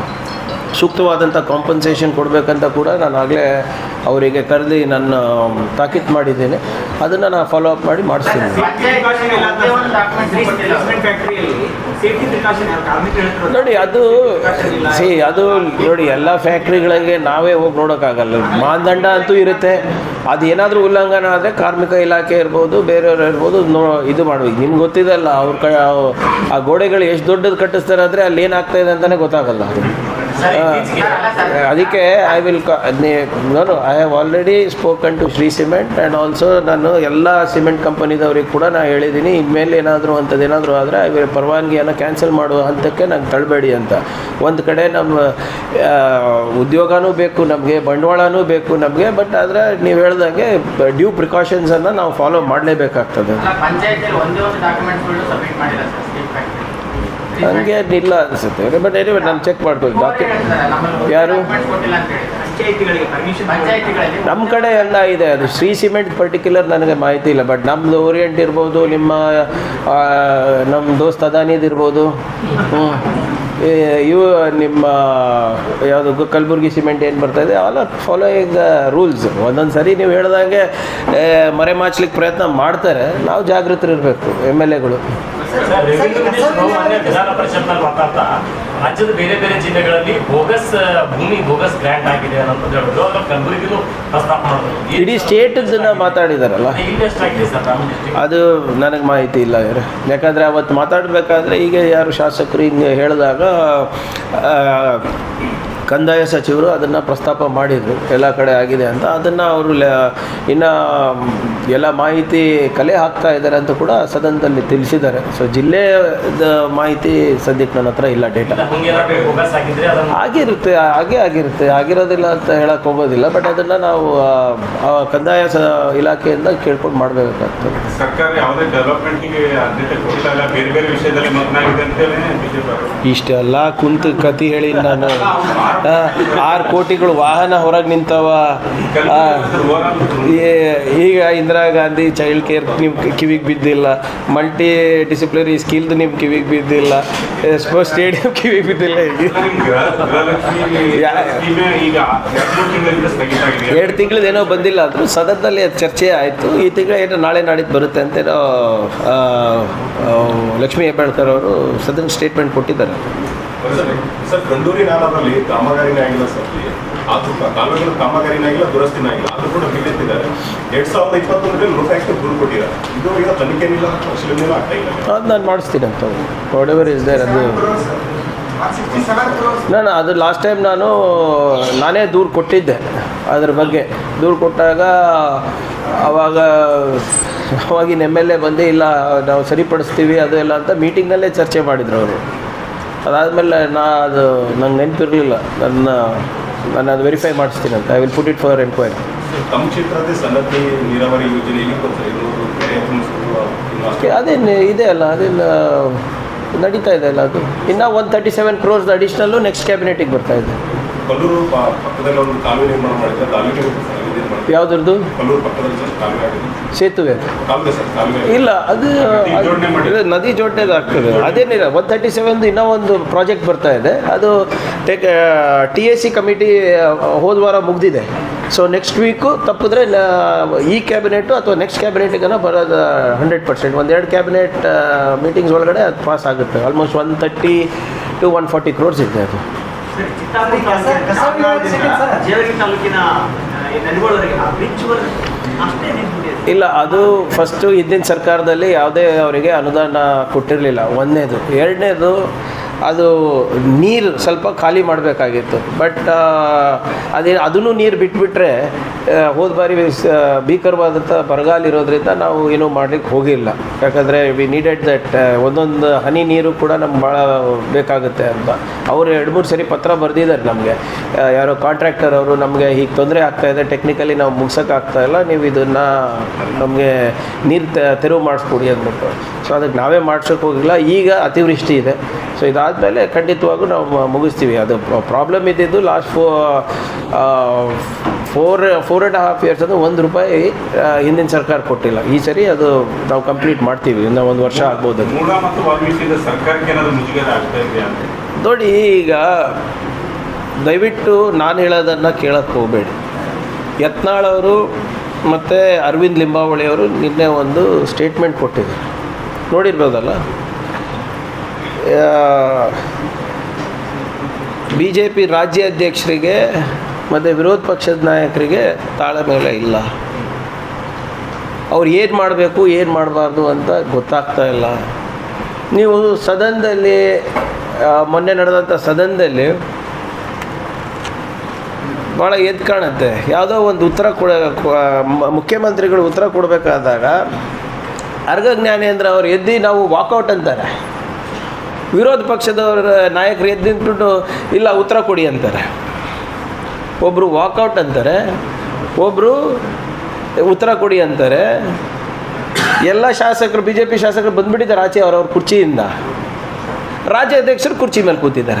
ಸೂಕ್ತವಾದಂಥ ಕಾಂಪನ್ಸೇಷನ್ ಕೊಡಬೇಕಂತ ಕೂಡ ನಾನು ಆಗಲೇ ಅವರಿಗೆ ಕರೆದು ನಾನು ತಾಕೀತು ಮಾಡಿದ್ದೇನೆ ಅದನ್ನು ನಾನು ಫಾಲೋ ಅಪ್ ಮಾಡಿ ಮಾಡಿಸ್ತೀನಿ ಪಂಚಾಯತ್ ಒಂದೇ ಒಂದು ಡಾಕ್ಯುಮೆಂಟ್ ಕೊಟ್ಟಿಲ್ಲ ಅವರು. ಫ್ಯಾಕ್ಟರಿಯಲ್ಲಿ ಸೇಫ್ಟಿ ಪ್ರಿಕಾಷನ್ ಕಾರ್ಮಿಕರು ಹೇಳ್ತಿರೋದು ನೋಡಿ ಅದು ಸಿ ಅದು ನೋಡಿ ಎಲ್ಲ ಫ್ಯಾಕ್ಟ್ರಿಗಳಿಗೆ ನಾವೇ ಹೋಗಿ ನೋಡೋಕ್ಕಾಗಲ್ಲ ಮಾನದಂಡ ಅಂತೂ ಇರುತ್ತೆ ಅದು ಏನಾದರೂ ಉಲ್ಲಂಘನ ಆದರೆ ಕಾರ್ಮಿಕ ಇಲಾಖೆ ಇರ್ಬೋದು ಬೇರೆಯವ್ರು ಇರ್ಬೋದು ನೋ ಇದು ಮಾಡ್ಬೇಕು ನಿಮ್ಗೆ ಗೊತ್ತಿದೆಲ್ಲ ಅವ್ರ ಕ ಆ ಗೋಡೆಗಳು ಎಷ್ಟು ದೊಡ್ಡದು ಕಟ್ಟಿಸ್ತಾರೆ ಅಂದರೆ ಅಲ್ಲಿ ಏನಾಗ್ತಾ ಇದೆ ಅಂತಲೇ ಗೊತ್ತಾಗಲ್ಲ ಅದು ಸರ್ ಆ, ಇತ್ತೀಚೆಗೆ ಅದಕ್ಕೆ ಐ ವಿಲ್ ನಾನು I have already spoken to Shree cement and also ನಾನು ಎಲ್ಲ ಸಿಮೆಂಟ್ ಕಂಪನಿದವ್ರಿಗೆ ಕೂಡ ನಾನು ಹೇಳಿದ್ದೀನಿ ಇನ್ಮೇಲೆ ಏನಾದರೂ ಅಂಥದ್ದು ಏನಾದರೂ ಆದರೆ ಐ ವಿಲ್ ಪರವಾನಗಿಯನ್ನು ಕ್ಯಾನ್ಸಲ್ ಮಾಡುವ ಹಂತಕ್ಕೆ ನಂಗೆ ತಳ್ಳಬೇಡಿ ಅಂತ ಒಂದು ಕಡೆ ನಮ್ಮ ಆ, ಉದ್ಯೋಗನೂ ಬೇಕು ನಮಗೆ ಬಂಡವಾಳನೂ ಬೇಕು ನಮಗೆ ಬಟ್ ಆದರೆ ನೀವು ಹೇಳ್ದಂಗೆ ಡ್ಯೂ ಪ್ರಿಕಾಷನ್ಸನ್ನು ನಾವು ಫಾಲೋ ಮಾಡಲೇಬೇಕಾಗ್ತದೆ ಅಲ್ಲ ಪಂಚಾಯತ್ ಒಂದೇ ಒಂದು ಡಾಕ್ಯುಮೆಂಟ್ಸ್ಗಳು ಸಬ್ಮಿಟ್ ಮಾಡಿಲ್ಲ ಸರ್ ಸ್ಟೇಟ್ ಫ್ಯಾಕ್ಟರಿ ನನಗೆ ಇಲ್ಲ ಅನಿಸುತ್ತೆ ಬಟ್ ಎನಿವೆ ನಾನು ಚೆಕ್ ಮಾಡ್ಬೋದು ಡಾಕ್ಯುಮೆಂಟ್ ಯಾರು ಕೊಟ್ಟಿಲ್ಲ ಅಂತ ಹೇಳಿದ್ದಾರೆ ಪಂಚಾಯತಿಗಳಿಗೆ ಪರ್ಮಿಷನ್ ಪಂಚಾಯತಿಗಳಲ್ಲಿ ನಮ್ಮ ಕಡೆ ಎಲ್ಲ ಇದೆ ಅದು ಶ್ರೀ ಸಿಮೆಂಟ್ ಪರ್ಟಿಕ್ಯುಲರ್ ನನಗೆ ಮಾಹಿತಿ ಇಲ್ಲ ಬಟ್ ನಮ್ಮದು ಓರಿಯೆಂಟ್ ಇರ್ಬೋದು ನಿಮ್ಮ ಆ, ನಮ್ಮ ದೋಸ್ತ್ ಅದಾನಿದು ಇರ್ಬೋದು ಹ್ಞೂ ಇವು ನಿಮ್ಮ ಯಾವುದು ಕಲಬುರ್ಗಿ ಸಿಮೆಂಟ್ ಏನು ಬರ್ತಾ ಇದೆ ಆಲ್ ಆರ್ ಫಾಲೋಯಿಂಗ್ ರೂಲ್ಸ್ ಒಂದೊಂದು ಸರಿ ನೀವು ಹೇಳ್ದಂಗೆ ಏ, ಮರೆಮಾಚ್ಲಿಕ್ಕೆ ಪ್ರಯತ್ನ ಮಾಡ್ತಾರೆ ನಾವು ಜಾಗೃತರಿರಬೇಕು ಎಮ್ ಎಲ್ ಎಗಳು ಸರ್ ರೆವಿನ್ಯೂ ಮಿನಿಸ್ಟರ್ ಮೊನ್ನೆ ವಿಧಾನ ಪರಿಷತ್ನಲ್ಲಿ ಮಾತಾಡ್ತಾ ರಾಜ್ಯದ ಬೇರೆ ಬೇರೆ ಜಿಲ್ಲೆಗಳಲ್ಲಿ ಬೋಗಸ್ ಭೂಮಿ ಬೋಗಸ್ ಗ್ರ್ಯಾಂಟ್ ಆಗಿದೆ ಅಂತ ಹೇಳಿದ್ರು ಅದ್ರ ಕಲಬುರಗಿನೂ ಪ್ರಸ್ತಾಪ ಮಾಡಿದ್ರು ಇಡೀ ಸ್ಟೇಟದನ್ನ ಮಾತಾಡಿದಾರಲ್ಲ ಇಲ್ಲಿ ಎಷ್ಟಾಗಿದೆ ಸರ್ ನಮ್ಮ district? ಅದು ನನಗೆ ಮಾಹಿತಿ ಇಲ್ಲ ಯಾರು ಯಾಕಂದರೆ ಅವತ್ತು ಮಾತಾಡಬೇಕಾದ್ರೆ ಈಗ ಯಾರು ಶಾಸಕರು ಹಿಂಗೆ ಹೇಳಿದಾಗ ಆ, ಕಂದಾಯ ಸಚಿವರು ಅದನ್ನು ಪ್ರಸ್ತಾಪ ಮಾಡಿದರು ಎಲ್ಲ ಕಡೆ ಆಗಿದೆ ಅಂತ ಅದನ್ನು ಅವರು ಇನ್ನು ಎಲ್ಲ ಮಾಹಿತಿ ಕಲೆ ಹಾಕ್ತಾ ಇದ್ದಾರೆ ಅಂತ ಕೂಡ ಸದನದಲ್ಲಿ ತಿಳಿಸಿದ್ದಾರೆ ಸೊ ಜಿಲ್ಲೆದ ಮಾಹಿತಿ ಸದ್ಯಕ್ಕೆ ನನ್ನ ಹತ್ರ ಇಲ್ಲ ಡೇಟಾ ಇಲ್ಲ, ಹಂಗೇನಾದ್ರು ಬೋಗಸ್ ಆಗಿದ್ರೆ ಅದನ್ನು ಆಗಿರುತ್ತೆ ಹಾಗೆ ಆಗಿರುತ್ತೆ ಆಗಿರೋದಿಲ್ಲ ಅಂತ ಹೇಳಕ್ಕೆ ಹೋಗೋದಿಲ್ಲ ಬಟ್ ಅದನ್ನು ನಾವು ಆ, ಆ ಕಂದಾಯ ಸ ಇಲಾಖೆಯಿಂದ ಕೇಳ್ಕೊಂಡು ಮಾಡಬೇಕಾಗ್ತದೆ ಸರ್ಕಾರ ಯಾವುದೇ ಡೆವಲಪ್ಮೆಂಟ್ಗೆ ಆದ್ಯತೆ ಕೊಡ್ತಾ ಇಲ್ಲ ಬೇರೆ ಬೇರೆ ವಿಷಯದಲ್ಲಿ ಮಗ್ನಾಗಿದೆ ಅಂತೇಳಿ ಬಿಜೆಪಿ ಇಷ್ಟೆಲ್ಲ ಕುಂತು ಕತಿ ಹೇಳಿ ನಾನು ಆ, ಆರು ಕೋಟಿಗಳು ವಾಹನ ಹೊರಗೆ ನಿಂತವ ಆ, ಈ- ಈಗ ಇಂದಿರಾ ಗಾಂಧಿ ಚೈಲ್ಡ್ ಕೇರ್ ನಿಮ್ಮ ಕಿವಿಗೆ ಬಿದ್ದಿಲ್ಲ ಮಲ್ಟಿ ಡಿಸಿಪ್ಲಿನರಿ ಸ್ಕಿಲ್ದು ನಿಮ್ಮ ಕಿವಿಗೆ ಬಿದ್ದಿಲ್ಲ ಸ್ಪೋರ್ಟ್ಸ್ ಸ್ಟೇಡಿಯಂ ಕಿವಿಗೆ ಬಿದ್ದಿಲ್ಲ ಈಗ ಯಾ- ಈಗ ಎರಡು ಮೂರು ತಿಂಗಳಿಂದ ಸ್ಥಗಿತ ಆಗಿದೆ ಎರಡು ತಿಂಗಳದ್ದು ಏನೋ ಬಂದಿಲ್ಲ ಅಂದರೂ ಸದನದಲ್ಲಿ ಅದು ಚರ್ಚೆ ಆಯಿತು ಈ ತಿಂಗಳು ಏನೋ ನಾಳೆ ನಾಡಿದ್ದು ಬರುತ್ತೆ ಅಂತೇನೋ ಆ, ಆ, ಲಕ್ಷ್ಮೀ ಹೆಬ್ಬಾಳ್ಕರ್ ಅವರು ಸದನ ಸ್ಟೇಟ್ಮೆಂಟ್ ಕೊಟ್ಟಿದ್ದಾರೆ ಸರ್ ಗಂಡೂರಿ ನಾಲದಲ್ಲಿ ಕಾಮಗಾರಿನೇ ಆಗಿಲ್ಲ ಸರ್ ಇಲ್ಲಿ. ಆದ್ರೂ ಕ- ಕಾಲುವೆಗಳು ಕಾಮಗಾರಿನೇ ಆಗಿಲ್ಲ ದುರಸ್ತಿನೇ ಆಗಿಲ್ಲ ಆದ್ರೂ ಕೂಡ ಬಿಲ್ ಎತ್ತಿದ್ದಾರೆ ಎರಡ್ ಸಾವಿರದ ಇಪ್ಪತ್ತೊಂದರಲ್ಲಿ ಲೋಕಾಯುಕ್ತ ದೂರು ಕೊಟ್ಟಿದ್ದಾರೆ ಇದುವರೆಗೆ ತನಿಖೆನಿಲ್ಲ ಪರಿಶೀಲನೆ ಆಗ್ತಾ ಇಲ್ಲ ಅದು ನಾನು ಮಾಡಿಸ್ತೀನಿ ಅಂತ ವಾಟ್ ಎವರ್ ಇಸ್ ದೇರ್ ಅದು ಸಿಕ್ಸ್ಟಿ ಸೆವೆನ್ ಕ್ರೋರ್ಸ್ ನಾನು ಅದು ಲಾಸ್ಟ್ ಟೈಮ್ ನಾನು ನಾನೇ ದೂರು ಕೊಟ್ಟಿದ್ದೆ ಅದ್ರ ಬಗ್ಗೆ ದೂರು ಕೊಟ್ಟಾಗ ಅವಾಗ ಅವಾಗಿನ ಎಮ್ ಎಲ್ ಎ ಬಂದು ಇಲ್ಲ ನಾವು ಸರಿಪಡಿಸ್ತೀವಿ ಅದು ಎಲ್ಲ ಅಂತ ಮೀಟಿಂಗ್ನಲ್ಲೇ ಚರ್ಚೆ ಮಾಡಿದ್ರು ಅವರು ಅದಾದಮೇಲೆ ನಾ ಅದು ನಂಗೆ ನೆನಪಿರಲಿಲ್ಲ ನನ್ನ ನಾನು ಅದು ವೆರಿಫೈ ಮಾಡಿಸ್ತೀನಿ ಅಂತ I will put it for enquiry ತಮ್ಮ ಕ್ಷೇತ್ರದ ಸನ್ನತಿ ನೀರಾವರಿ ಯೋಜನೆ ಇಲ್ಲಿ ಕೊಡ್ತಾರೆ ಇವರು ಕೆರೆ ತುಂಬಿಸುವ ಇನ್ನು ಅಷ್ಟು ಅದೇನು ಇದೆ ಅಲ್ಲ ಅದೇನು ನಡೀತಾ ಇದೆ ಅಲ್ಲ ಅದು ಇನ್ನು one thirty seven crores additional next ಕ್ಯಾಬಿನೆಟಿಗೆ ಬರ್ತಾ ಇದೆ ಕಲ್ಲೂರು ಪ- ಪಕ್ಕದಲ್ಲಿ ಒಂದು ಕಾಲುವೆ ನಿರ್ಮಾಣ ಮಾಡಿದ್ರೆ ಕಾಲುವೆ ಸರ್ ಇದು ಮಾಡಿ ಯಾವುದ್ರದ್ದು ಕಲ್ಲೂರು ಪಕ್ಕದಲ್ಲಿ ಸರ್ ಕಾಲುವೆ ಆಗಿದೆ ಸೇತುವೆ ಕಾಲುವೆ ಸರ್ ಕಾಲುವೆ ಇಲ್ಲ ಅದು ನದಿ ಜೋಡಣೆ ಮಾಡಿ. ಅದು ನದಿ ಜೋಡಣೆದು ಆಗ್ತದೆ ಅದೇನಿಲ್ಲ ಒನ್ ತರ್ಟಿ ಸೆವೆನ್ ಇನ್ನೂ ಒಂದು ಪ್ರಾಜೆಕ್ಟ್ ಬರ್ತಾ ಇದೆ ಅದು tech T S C committee ಹೋದ ವಾರ ಮುಗ್ದಿದೆ ಸೊ ನೆಕ್ಸ್ಟ್ ವೀಕು ತಪ್ಪಿದ್ರೆ ನ- ಈ ಕ್ಯಾಬಿನೆಟ್ಟು ಅಥವಾ ನೆಕ್ಸ್ಟ್ ಕ್ಯಾಬಿನೆಟಿಗನ ಬರೋದು ಹಂಡ್ರೆಡ್ ಪರ್ಸೆಂಟ್ ಒಂದೆರಡು ಕ್ಯಾಬಿನೆಟ್ ಮೀಟಿಂಗ್ಸ್ ಒಳಗಡೆ ಅದು ಪಾಸ್ ಆಗುತ್ತೆ almost one thirty two one forty crores ಇದೆ ಅದು ಸರ್, ಚಿತ್ತಾಪುರ ತಾಲೂಕಿನ ನಾಗರಾಳದಿಂದ ಜೇವರ್ಗಿ ತಾಲೂಕಿನ ಆ, ಈ ನದಿಗಳವರೆಗೆ ಆ ಬ್ರಿಡ್ಜ್ ಅಷ್ಟೇ ನಿಂತ್ಬಿಟ್ಟಿದೆ ಇಲ್ಲ ಅದು ಫಸ್ಟು ಹಿಂದಿನ ಸರ್ಕಾರದಲ್ಲಿ ಯಾವುದೇ ಅವರಿಗೆ ಅನುದಾನ ಕೊಟ್ಟಿರಲಿಲ್ಲ ಒಂದನೇದು ಎರಡನೇದು ಅದು ನೀರು ಸ್ವಲ್ಪ ಖಾಲಿ ಮಾಡಬೇಕಾಗಿತ್ತು ಬಟ್ ಅದೇ ಅದನ್ನು ನೀರು ಬಿಟ್ಬಿಟ್ರೆ ಆ, ಹೋದ ಬಾರಿ ಸ- ಭೀಕರವಾದಂಥ ಬರಗಾಲ ಇರೋದ್ರಿಂದ ನಾವು ಏನೂ ಮಾಡಲಿಕ್ಕೆ ಹೋಗಿಲ್ಲ ಯಾಕಂದರೆ ವಿ ನೀಡೆಡ್ ದಟ್ ಒಂದೊಂದು ಹನಿ ನೀರು ಕೂಡ ನಮ್ಗೆ ಭಾಳ ಬೇಕಾಗುತ್ತೆ ಅಂತ ಅವರು ಎರಡು ಮೂರು ಸರಿ ಪತ್ರ ಬರೆದಿದ್ದಾರೆ ನಮಗೆ ಯಾರೋ ಕಾಂಟ್ರಾಕ್ಟರ್ ಅವರು ನಮಗೆ ಹೀಗೆ ತೊಂದರೆ ಆಗ್ತಾ ಇದೆ ಟೆಕ್ನಿಕಲಿ ನಾವು ಮುಗ್ಸೋಕ್ಕಾಗ್ತಾ ಇಲ್ಲ ನೀವು ಇದನ್ನು ನಮಗೆ ನೀರು ತೆರವು ಮಾಡಿಸ್ಕೊಡಿ ಅಂದ್ಬಿಟ್ಟು ಸೊ ಅದಕ್ಕೆ ನಾವೇ ಮಾಡ್ಸೋಕೆ ಹೋಗಿಲ್ಲ ಈಗ ಅತಿವೃಷ್ಟಿ ಇದೆ ಸೊ ಇದಾದಮೇಲೆ ಖಂಡಿತವಾಗೂ ನಾವು ಮ- ಮುಗಿಸ್ತೀವಿ ಅದು ಪ್ರಾಬ್ಲಮ್ ಇದ್ದಿದ್ದು last four four four and half years ಅದು ಒಂದು ರೂಪಾಯಿ ಆ, ಹಿಂದಿನ ಸರ್ಕಾರ ಕೊಟ್ಟಿಲ್ಲ ಈ ಸರಿ ಅದು ನಾವು ಕಂಪ್ಲೀಟ್ ಮಾಡ್ತೀವಿ ಇನ್ನು ಒಂದು ವರ್ಷ ಆಗ್ಬೋದು ಅದು ಮೂಡ ಮತ್ತು ವಾಲ್ಮೀಕಿಯಿಂದ ಸರ್ಕಾರಕ್ಕೆ ಏನಾದ್ರು ಮುಜುಗರ ಆಗ್ತಾ ಇದೆಯಾ ಅಂತ ನೋಡಿ ಈಗ ದಯವಿಟ್ಟು ನಾನು ಹೇಳೋದನ್ನು ಕೇಳಕ್ಕೆ ಹೋಗಬೇಡಿ ಯತ್ನಾಳ್ ಅವರು ಮತ್ತು ಅರವಿಂದ್ ಲಿಂಬಾವಳಿ ಅವರು ನಿನ್ನೆ ಒಂದು ಸ್ಟೇಟ್ಮೆಂಟ್ ಕೊಟ್ಟಿದ್ದಾರೆ ನೋಡಿರ್ಬೋದಲ್ಲ ಬಿ ಜೆ ಪಿ ರಾಜ್ಯ ಅಧ್ಯಕ್ಷರಿಗೆ ಮತ್ತು ವಿರೋಧ ಪಕ್ಷದ ನಾಯಕರಿಗೆ ತಾಳಮೇಳ ಇಲ್ಲ ಅವ್ರು ಏನು ಮಾಡಬೇಕು ಏನು ಮಾಡಬಾರ್ದು ಅಂತ ಗೊತ್ತಾಗ್ತಾ ಇಲ್ಲ ನೀವು ಸದನದಲ್ಲಿ ಆ, ಮೊನ್ನೆ ನಡೆದಂಥ ಸದನದಲ್ಲಿ ಭಾಳ ಎದ್ದು ಕಾಣುತ್ತೆ ಯಾವುದೋ ಒಂದು ಉತ್ತರ ಕೊಡ ಕೊ- ಮ- ಮುಖ್ಯಮಂತ್ರಿಗಳು ಉತ್ತರ ಕೊಡಬೇಕಾದಾಗ ಅರ್ಗ ಜ್ಞಾನೇಂದ್ರ ಅವ್ರು ಎದ್ದು ನಾವು ವಾಕೌಟ್ ಅಂತಾರೆ ವಿರೋಧ ಪಕ್ಷದವರ ನಾಯಕರು ಎದ್ದು ನಿಂತ್ಬಿಟ್ಟು ಇಲ್ಲ ಉತ್ತರ ಕೊಡಿ ಅಂತಾರೆ ಒಬ್ಬರು ವಾಕೌಟ್ ಅಂತಾರೆ ಒಬ್ಬರು ಉತ್ತರ ಕೊಡಿ ಅಂತಾರೆ ಎಲ್ಲ ಶಾಸಕರು ಬಿ ಜೆ ಪಿ ಶಾಸಕರು ಬಂದ್ಬಿಟ್ಟಿದ್ದಾರೆ ಆಚೆ ಅವ್ರವ್ರ ಕುರ್ಚಿಯಿಂದ ರಾಜ್ಯಾಧ್ಯಕ್ಷರು ಕುರ್ಚಿ ಮೇಲೆ ಕೂತಿದ್ದಾರೆ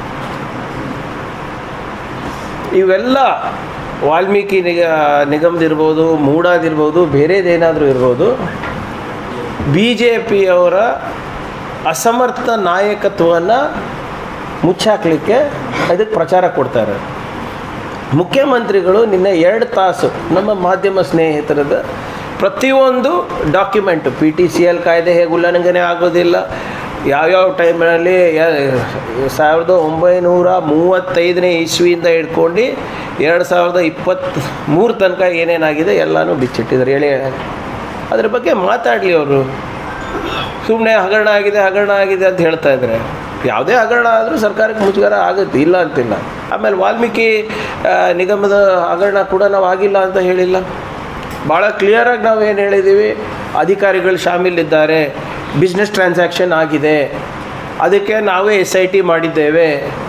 ಇವೆಲ್ಲ ವಾಲ್ಮೀಕಿ ನಿಗ ನಿಗಮದಿರ್ಬೋದು ಮೂಡಾದಿರ್ಬೋದು ಬೇರೆದೇನಾದರೂ ಇರ್ಬೋದು ಬಿ ಜೆ ಪಿಯವರ ಅಸಮರ್ಥ ನಾಯಕತ್ವವನ್ನು ಮುಚ್ಚಾಕಲಿಕ್ಕೆ ಅದಕ್ಕೆ ಪ್ರಚಾರ ಕೊಡ್ತಾರೆ ಮುಖ್ಯಮಂತ್ರಿಗಳು ನಿನ್ನೆ ಎರಡು ತಾಸು ನಮ್ಮ ಮಾಧ್ಯಮ ಸ್ನೇಹಿತರದ ಪ್ರತಿಯೊಂದು document P T C L ಕಾಯ್ದೆ ಹೇಗೆ ಉಲ್ಲಂಘನೆ ಆಗೋದಿಲ್ಲ ಯಾವ್ಯಾವ ಟೈಮ್ನಲ್ಲಿ ಸಾವಿರದ ಒಂಬೈನೂರ ಮೂವತ್ತೈದನೇ ಇಸ್ವಿಯಿಂದ ಹಿಡ್ಕೊಂಡು ಎರಡು ಸಾವಿರದ ಇಪ್ಪತ್ತ್ ಮೂರು ತನಕ ಏನೇನಾಗಿದೆ ಎಲ್ಲನೂ ಬಿಚ್ಚಿಟ್ಟಿದ್ದಾರೆ ಹೇಳಿ ಅದ್ರ ಬಗ್ಗೆ ಮಾತಾಡಲಿ ಅವರು ಸುಮ್ಮನೆ ಹಗರಣ ಆಗಿದೆ ಹಗರಣ ಆಗಿದೆ ಅಂತ ಹೇಳ್ತಾ ಇದ್ದಾರೆ ಯಾವುದೇ ಹಗರಣ ಆದರೂ ಸರ್ಕಾರಕ್ಕೆ ಮುಜುಗರ ಆಗುತ್ತೆ ಇಲ್ಲ ಅಂತಿಲ್ಲ ಆಮೇಲೆ ವಾಲ್ಮೀಕಿ ಆ, ನಿಗಮದ ಹಗರಣ ಕೂಡ ನಾವು ಆಗಿಲ್ಲ ಅಂತ ಹೇಳಿಲ್ಲ ಭಾಳ ಕ್ಲಿಯರಾಗಿ ನಾವು ಏನು ಹೇಳಿದ್ದೀವಿ ಅಧಿಕಾರಿಗಳು ಶಾಮೀಲಿದ್ದಾರೆ ಬಿಸ್ನೆಸ್ ಟ್ರಾನ್ಸಾಕ್ಷನ್ ಆಗಿದೆ ಅದಕ್ಕೆ ನಾವೇ ಎಸ್ ಐ ಟಿ ಮಾಡಿದ್ದೇವೆ